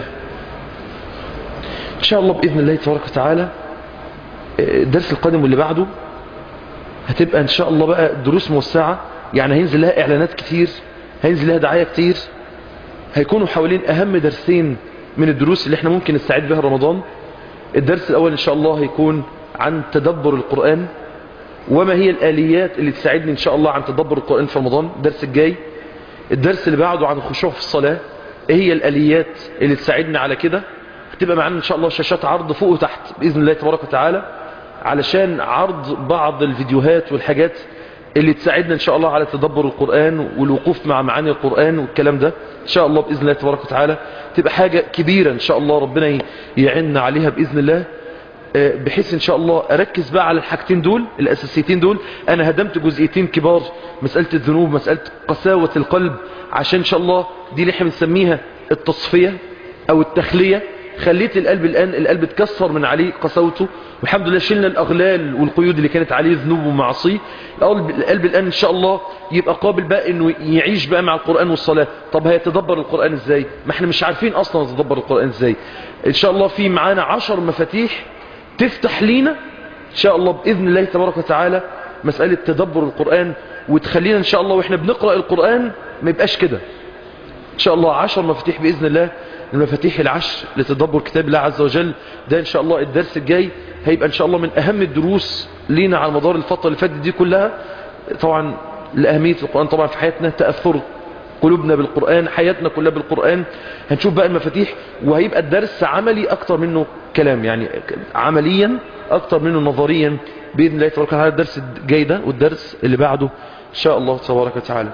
ان شاء الله باذن الله تبارك وتعالى الدرس القادم واللي بعده هتبقى ان شاء الله بقى دروس موسعة يعني هينزل لها اعلانات كتير هينزل لها دعاية كتير هيكونوا حوالين اهم درسين من الدروس اللي احنا ممكن نستعد بها رمضان الدرس الاول ان شاء الله هيكون عن تدبر القرآن وما هي الاليات اللي تساعدني ان شاء الله عن تدبر القرآن في رمضان الدرس الجاي الدرس اللي بعده عن الخشوع في الصلاة ايه هي الاليات اللي تساعدنا على كده هتبقى معانا ان شاء الله شاشات عرض فوق وتحت باذن الله تبارك وتعالى علشان عرض بعض الفيديوهات والحاجات اللي تساعدنا ان شاء الله على تدبر القرآن والوقوف مع معاني القرآن والكلام ده ان شاء الله بإذن الله تبارك وتعالى تبقى حاجة كبيرة ان شاء الله ربنا يعيننا عليها بإذن الله بحيث ان شاء الله اركز بقى على الحاجتين دول الاساسيتين دول انا هدمت جزئيتين كبار مسألة الذنوب مسألة قساوة القلب عشان ان شاء الله دي اللي احنا بنسميها التصفية او التخلية خليت القلب الآن القلب اتكسر من عليه قسوته والحمد لله شلنا الأغلال والقيود اللي كانت عليه ذنوب ومعصيه القلب, القلب الآن إن شاء الله يبقى قابل بقى إنه يعيش بقى مع القرآن والصلاة طب هيتدبر القرآن إزاي ما احنا مش عارفين أصلا نتدبر القرآن إزاي إن شاء الله في معانا عشر مفاتيح تفتح لينا إن شاء الله بإذن الله تبارك وتعالى مسألة تدبر القرآن وتخلينا إن شاء الله وإحنا بنقرأ القرآن ما يبقاش كده إن شاء الله عشر مفاتيح بإذن الله المفاتيح العشر لتدبر كتاب الله عز وجل ده ان شاء الله الدرس الجاي هيبقى ان شاء الله من اهم الدروس لينا على مدار الفترة اللي فاتت دي كلها طبعا لأهمية القرآن طبعا في حياتنا تأثر قلوبنا بالقرآن حياتنا كلها بالقرآن هنشوف بقى المفاتيح وهيبقى الدرس عملي اكتر منه كلام يعني عمليا اكتر منه نظريا بإذن الله تبارك وتعالى الدرس الجاي ده والدرس اللي بعده ان شاء الله تبارك وتعالى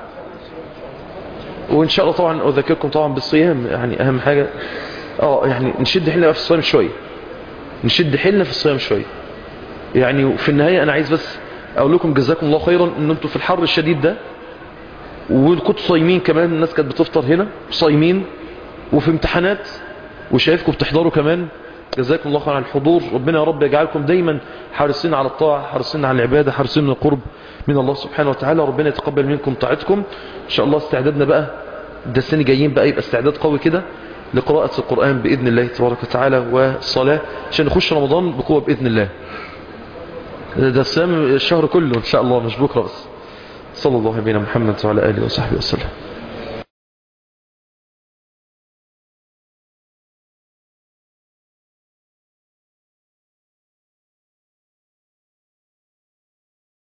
وان شاء الله طبعا اذكركم طبعا بالصيام يعني اهم حاجة اه يعني نشد حيلنا في الصيام شوية نشد حيلنا في الصيام شوية يعني في النهاية انا عايز بس اقول لكم جزاكم الله خيرا ان انتم في الحر الشديد ده وكنتوا صايمين كمان الناس كانت بتفطر هنا صايمين وفي امتحانات وشايفكم بتحضروا كمان جزاكم الله خير على الحضور ربنا يا رب يجعلكم دايما حارسين على الطاعة حارسين على العبادة حارسين من القرب من الله سبحانه وتعالى ربنا يتقبل منكم طاعتكم ان شاء الله استعدادنا بقى ده السنة جايين بقى يبقى استعداد قوي كده لقراءة القرآن بإذن الله تبارك وتعالى والصلاة عشان نخش رمضان بقوة بإذن الله ده الصيام الشهر كله إن شاء الله مش بكرة بس صلى الله عليه محمد وعلى آله وصحبه وسلم